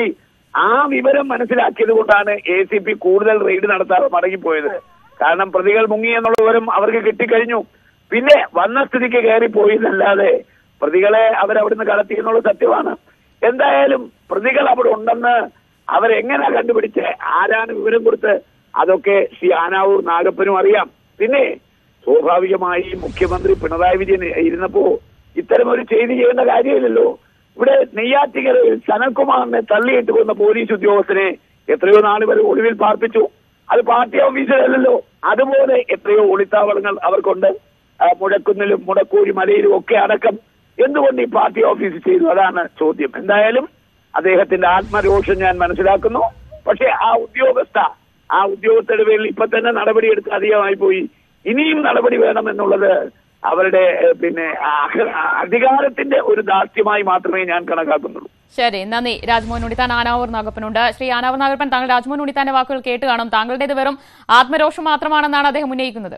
ആ വിവരം മനസ്സിലാക്കിയത് കൊണ്ടാണ് എ സി പി കൂടുതൽ റെയ്ഡ് നടത്താതെ മടങ്ങിപ്പോയത് കാരണം പ്രതികൾ മുങ്ങി എന്നുള്ള വിവരം അവർക്ക് കിട്ടിക്കഴിഞ്ഞു പിന്നെ വന്ന സ്ഥിതിക്ക് കയറിപ്പോയി എന്നല്ലാതെ പ്രതികളെ അവരവിടുന്ന് കടത്തി എന്നുള്ള സത്യമാണ് എന്തായാലും പ്രതികൾ അവിടെ ഉണ്ടെന്ന് അവരെങ്ങനെ കണ്ടുപിടിച്ച് ആരാണ് വിവരം കൊടുത്ത് അതൊക്കെ ശ്രീ ആനാവൂർ നാഗപ്പനും അറിയാം പിന്നെ സ്വാഭാവികമായി മുഖ്യമന്ത്രി പിണറായി വിജയൻ ഇരുന്നപ്പോ ഇത്തരമൊരു ചെയ്തി ചെയ്യേണ്ട കാര്യമില്ലല്ലോ ഇവിടെ നെയ്യാറ്റിക്കരയിൽ സനൽകുമാറിനെ തള്ളിയിട്ട് കൊന്ന പോലീസ് ഉദ്യോഗസ്ഥനെ എത്രയോ നാൾ വരെ ഒളിവിൽ പാർപ്പിച്ചു അത് പാർട്ടി ഓഫീസിലല്ലല്ലോ അതുപോലെ എത്രയോ ഒളിത്താവളങ്ങൾ അവർക്കുണ്ട് ആ, മുഴക്കുന്നിലും മുടക്കൂരി മലയിലും ഒക്കെ അടക്കം എന്തുകൊണ്ട് ഈ പാർട്ടി ഓഫീസ് ചെയ്തു അതാണ് ചോദ്യം എന്തായാലും അദ്ദേഹത്തിന്റെ ആത്മരോഷം ഞാൻ മനസ്സിലാക്കുന്നു പക്ഷേ ആ ഉദ്യോഗസ്ഥ ആ ഉദ്യോഗസ്ഥരുടെ പേരിൽ ഇപ്പൊ തന്നെ നടപടിയെടുത്ത് അധികമായി പോയി ഇനിയും നടപടി വേണമെന്നുള്ളത് അവരുടെ ഏഹ്, പിന്നെ അഹ- അധികാരത്തിന്റെ ഒരു ദാസ്യമായി മാത്രമേ ഞാൻ കണക്കാക്കുന്നുള്ളൂ ശരി നന്ദി രാജ്മോഹൻ ഉണ്ണിത്താൻ ആനാവൂർ നാഗപ്പനുണ്ട് ശ്രീ ആനാവൂർ നാഗപ്പൻ താങ്കൾ രാജ്മോഹൻ ഉണ്ണിത്താന്റെ വാക്കുകൾ കേട്ട് കാണും താങ്കളുടേത് വെറും ആത്മരോഷം മാത്രമാണെന്നാണ് അദ്ദേഹം ഉന്നയിക്കുന്നത്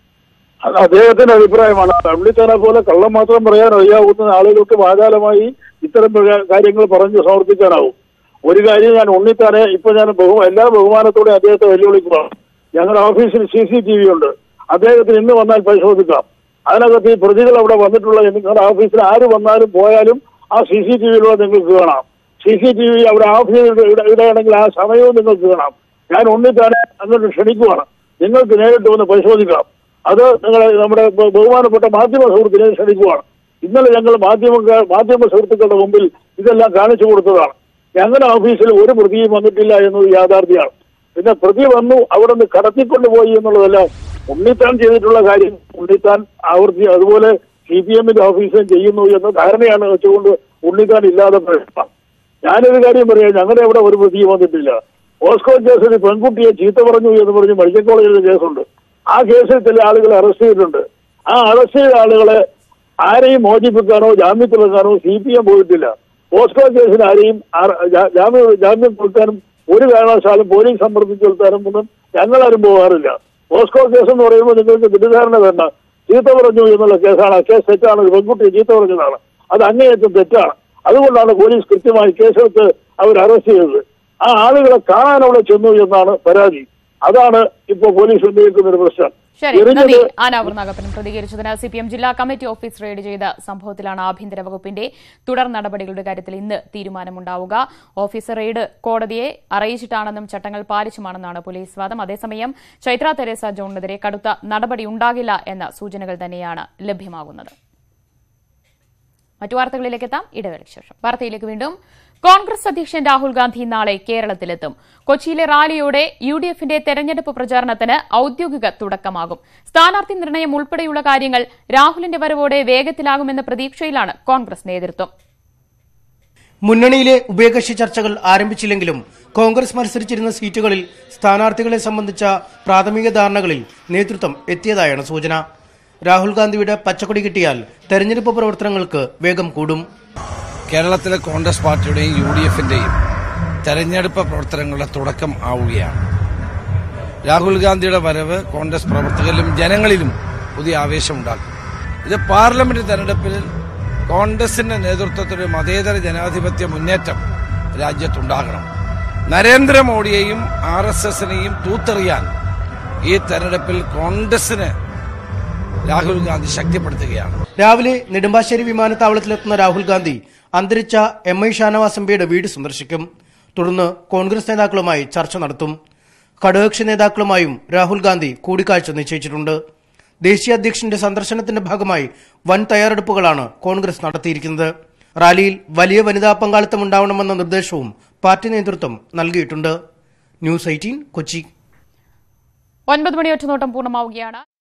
അത് അദ്ദേഹത്തിന്റെ അഭിപ്രായമാണ് ഉണ്ണിത്താനെ പോലെ കള്ളം മാത്രം പറയാൻ അറിയാവുന്ന ആളുകൾക്ക് വാചാലമായി ഇത്തരം പ്രക- കാര്യങ്ങൾ പറഞ്ഞ് സമർപ്പിക്കാനാവും ഒരു കാര്യം ഞാൻ ഉണ്ണിത്താനെ ഇപ്പൊ ഞാൻ ബഹു എല്ലാ ബഹുമാനത്തോടെ അദ്ദേഹത്തെ വെല്ലുവിളിക്കുകയാണ് ഞങ്ങളുടെ ഓഫീസിൽ സി സി ടി വി ഉണ്ട് അദ്ദേഹത്തിന് ഇന്ന് വന്നാൽ പരിശോധിക്കാം അതിനകത്ത് ഈ പ്രതികൾ അവിടെ വന്നിട്ടുള്ള നിങ്ങളുടെ ഓഫീസിൽ ആര് വന്നാലും പോയാലും ആ സി സി ടി വിയിലൂടെ നിങ്ങൾക്ക് കാണാം സി സി ടി വി അവിടെ ഓഫീസിൽ ഇവിടെ ഇടയാണെങ്കിൽ ആ സമയവും നിങ്ങൾക്ക് കാണാം ഞാൻ ഉണ്ണിത്താനെ അങ്ങോട്ട് ക്ഷണിക്കുവാണ് നിങ്ങൾക്ക് നേരിട്ട് വന്ന് പരിശോധിക്കാം അത് നിങ്ങളെ നമ്മുടെ ബ- ബഹുമാനപ്പെട്ട മാധ്യമ സുഹൃത്തിനെ ക്ഷണിക്കുവാണ് ഇന്നലെ ഞങ്ങൾ മാധ്യമ മാധ്യമ സുഹൃത്തുക്കളുടെ മുമ്പിൽ ഇതെല്ലാം കാണിച്ചു കൊടുത്തതാണ് ഞങ്ങളുടെ ഓഫീസിൽ ഒരു പ്രതിയും വന്നിട്ടില്ല എന്നത് യാഥാർത്ഥ്യമാണ് പിന്നെ പ്രതി വന്നു അവിടെ നിന്ന് കടത്തിക്കൊണ്ടുപോയി എന്നുള്ളതെല്ലാം ഉണ്ണിത്താൻ ചെയ്തിട്ടുള്ള കാര്യം ഉണ്ണിത്താൻ ആവർത്തി അതുപോലെ സി പി എമ്മിന്റെ ഓഫീസും ചെയ്യുന്നു എന്ന ധാരണയാണ് വെച്ചുകൊണ്ട് ഉണ്ണിത്താൻ ഇല്ലാതെ പ്രശ്നം ഞാനൊരു കാര്യം പറയാം ഞങ്ങളുടെ അവിടെ ഒരു പ്രതിയും വന്നിട്ടില്ല ഓസ്കോ കേസിൽ പെൺകുട്ടിയെ ചീത്ത പറഞ്ഞു എന്ന് പറഞ്ഞ് മെഡിക്കൽ കോളേജിൽ കേസുണ്ട് ആ കേസിൽ ചില ആളുകളെ അറസ്റ്റ് ചെയ്തിട്ടുണ്ട് ആ അറസ്റ്റ് ചെയ്ത ആളുകളെ ആരെയും മോചിപ്പിക്കാനോ ജാമ്യത്തിലെടുക്കാനോ സി പി എം പോയിട്ടില്ല ഓസ്കോ കേസിന് ആരെയും അറ- ജാ- ജാമ്യം ജാമ്യം കൊടുക്കാനും ഒരു കാരണവശാലും പോലീസ് സമ്മർദ്ദിച്ചു കൊടുക്കാനും ഒന്നും ഞങ്ങളാരും പോകാറില്ല ഓസ്കോ കേസ് എന്ന് പറയുമ്പോൾ നിങ്ങൾക്ക് തെറ്റിദ്ധാരണ വേണ്ട ചീത്ത പറഞ്ഞു എന്നുള്ള കേസാണ് ആ കേസ് തെറ്റാണ് ഒരു പെൺകുട്ടിയെ ചീത്ത പറഞ്ഞതാണ് അത് അങ്ങേയറ്റം തെറ്റാണ് അതുകൊണ്ടാണ് പോലീസ് കൃത്യമായി കേസെടുത്ത് അവർ അറസ്റ്റ് ചെയ്തത് ആ ആളുകളെ കാണാൻ അവിടെ ചെന്നു എന്നാണ് പരാതി അതാണ് ഇപ്പോ പോലീസ് ഉന്നയിക്കുന്ന ഒരു പ്രശ്നം ശരി എറിഞ്ഞത് നന്ദി ആനാവൂർ നാഗപ്പനും പ്രതികരിച്ചതിന് സി പി എം ജില്ലാ കമ്മിറ്റി ഓഫീസ് റെയ്ഡ് ചെയ്ത സംഭവത്തിലാണ് ആഭ്യന്തര വകുപ്പിന്റെ തുടർ നടപടികളുടെ കാര്യത്തിൽ ഇന്ന് തീരുമാനമുണ്ടാവുക ഓഫീസ് റെയ്ഡ് കോടതിയെ അറിയിച്ചിട്ടാണെന്നും ചട്ടങ്ങൾ പാലിച്ചുമാണെന്നാണ് പോലീസ് വാദം അതേസമയം ചൈത്ര തെരേസ ജോണിനെതിരെ കടുത്ത നടപടി ഉണ്ടാകില്ല എന്ന സൂചനകൾ തന്നെയാണ് ലഭ്യമാകുന്നത് മറ്റു വാർത്തകളിലേക്ക് എത്താം ഇടവേളയ്ക്ക് ശേഷം വാർത്തയിലേക്ക് വീണ്ടും കോൺഗ്രസ് അധ്യക്ഷൻ രാഹുൽ ഗാന്ധി നാളെ കേരളത്തിലെത്തും കൊച്ചിയിലെ റാലിയോടെ യു ഡി എഫിന്റെ തെരഞ്ഞെടുപ്പ് പ്രചാരണത്തിന് ഔദ്യോഗിക തുടക്കമാകും സ്ഥാനാർത്ഥി നിർണയം ഉൾപ്പെടെയുള്ള കാര്യങ്ങൾ രാഹുലിന്റെ വരവോടെ വേഗത്തിലാകുമെന്ന പ്രതീക്ഷയിലാണ് കോൺഗ്രസ് നേതൃത്വം മുന്നണിയിലെ ഉഭയകക്ഷി ചർച്ചകൾ ആരംഭിച്ചില്ലെങ്കിലും കോൺഗ്രസ് മത്സരിച്ചിരുന്ന സീറ്റുകളിൽ സ്ഥാനാർത്ഥികളെ സംബന്ധിച്ച പ്രാഥമിക ധാരണകളിൽ നേതൃത്വം എത്തിയതായാണ് സൂചന രാഹുൽ ഗാന്ധിയുടെ പച്ചക്കൊടി കിട്ടിയാൽ തെരഞ്ഞെടുപ്പ് പ്രവർത്തനങ്ങൾക്ക് വേഗം കൂടും കേരളത്തിലെ കോൺഗ്രസ് പാർട്ടിയുടെയും യു ഡി എഫിന്റെയും തെരഞ്ഞെടുപ്പ് പ്രവർത്തനങ്ങളുടെ തുടക്കം ആവുകയാണ് രാഹുൽ ഗാന്ധിയുടെ വരവ് കോൺഗ്രസ് പ്രവർത്തകരിലും ജനങ്ങളിലും പുതിയ ആവേശമുണ്ടാക്കും ഇത് പാർലമെന്റ് തെരഞ്ഞെടുപ്പിൽ കോൺഗ്രസിന്റെ നേതൃത്വത്തിൽ ഒരു മതേതര ജനാധിപത്യ മുന്നേറ്റം രാജ്യത്തുണ്ടാകണം നരേന്ദ്രമോദിയെയും ആർ എസ് എസിനെയും തൂത്തെറിയാൻ ഈ തെരഞ്ഞെടുപ്പിൽ കോൺഗ്രസിന് രാഹുൽ ഗാന്ധി ശക്തിപ്പെടുത്തുകയാണ് രാവിലെ നെടുമ്പാശ്ശേരി വിമാനത്താവളത്തിലെത്തുന്ന രാഹുൽ ഗാന്ധി അന്തരിച്ച എം ഐ ഷാനവാസ് എംപിയുടെ വീട് സന്ദർശിക്കും തുടർന്ന് കോൺഗ്രസ് നേതാക്കളുമായി ചർച്ച നടത്തും ഘടകകക്ഷി നേതാക്കളുമായും രാഹുൽ ഗാന്ധി കൂടിക്കാഴ്ച നിശ്ചയിച്ചിട്ടുണ്ട് ദേശീയ അധ്യക്ഷന്റെ സന്ദർശനത്തിന്റെ ഭാഗമായി വൻ തയ്യാറെടുപ്പുകളാണ് കോൺഗ്രസ് നടത്തിയിരിക്കുന്നത് റാലിയിൽ വലിയ വനിതാ പങ്കാളിത്തം ഉണ്ടാവണമെന്ന നിർദ്ദേശവും പാർട്ടി നേതൃത്വം നൽകിയിട്ടുണ്ട് ന്യൂസ് എയ്റ്റീൻ കൊച്ചി ഒൻപത് മണി ഒറ്റനോട്ടം പൂർണ്ണമാവുകയാണ്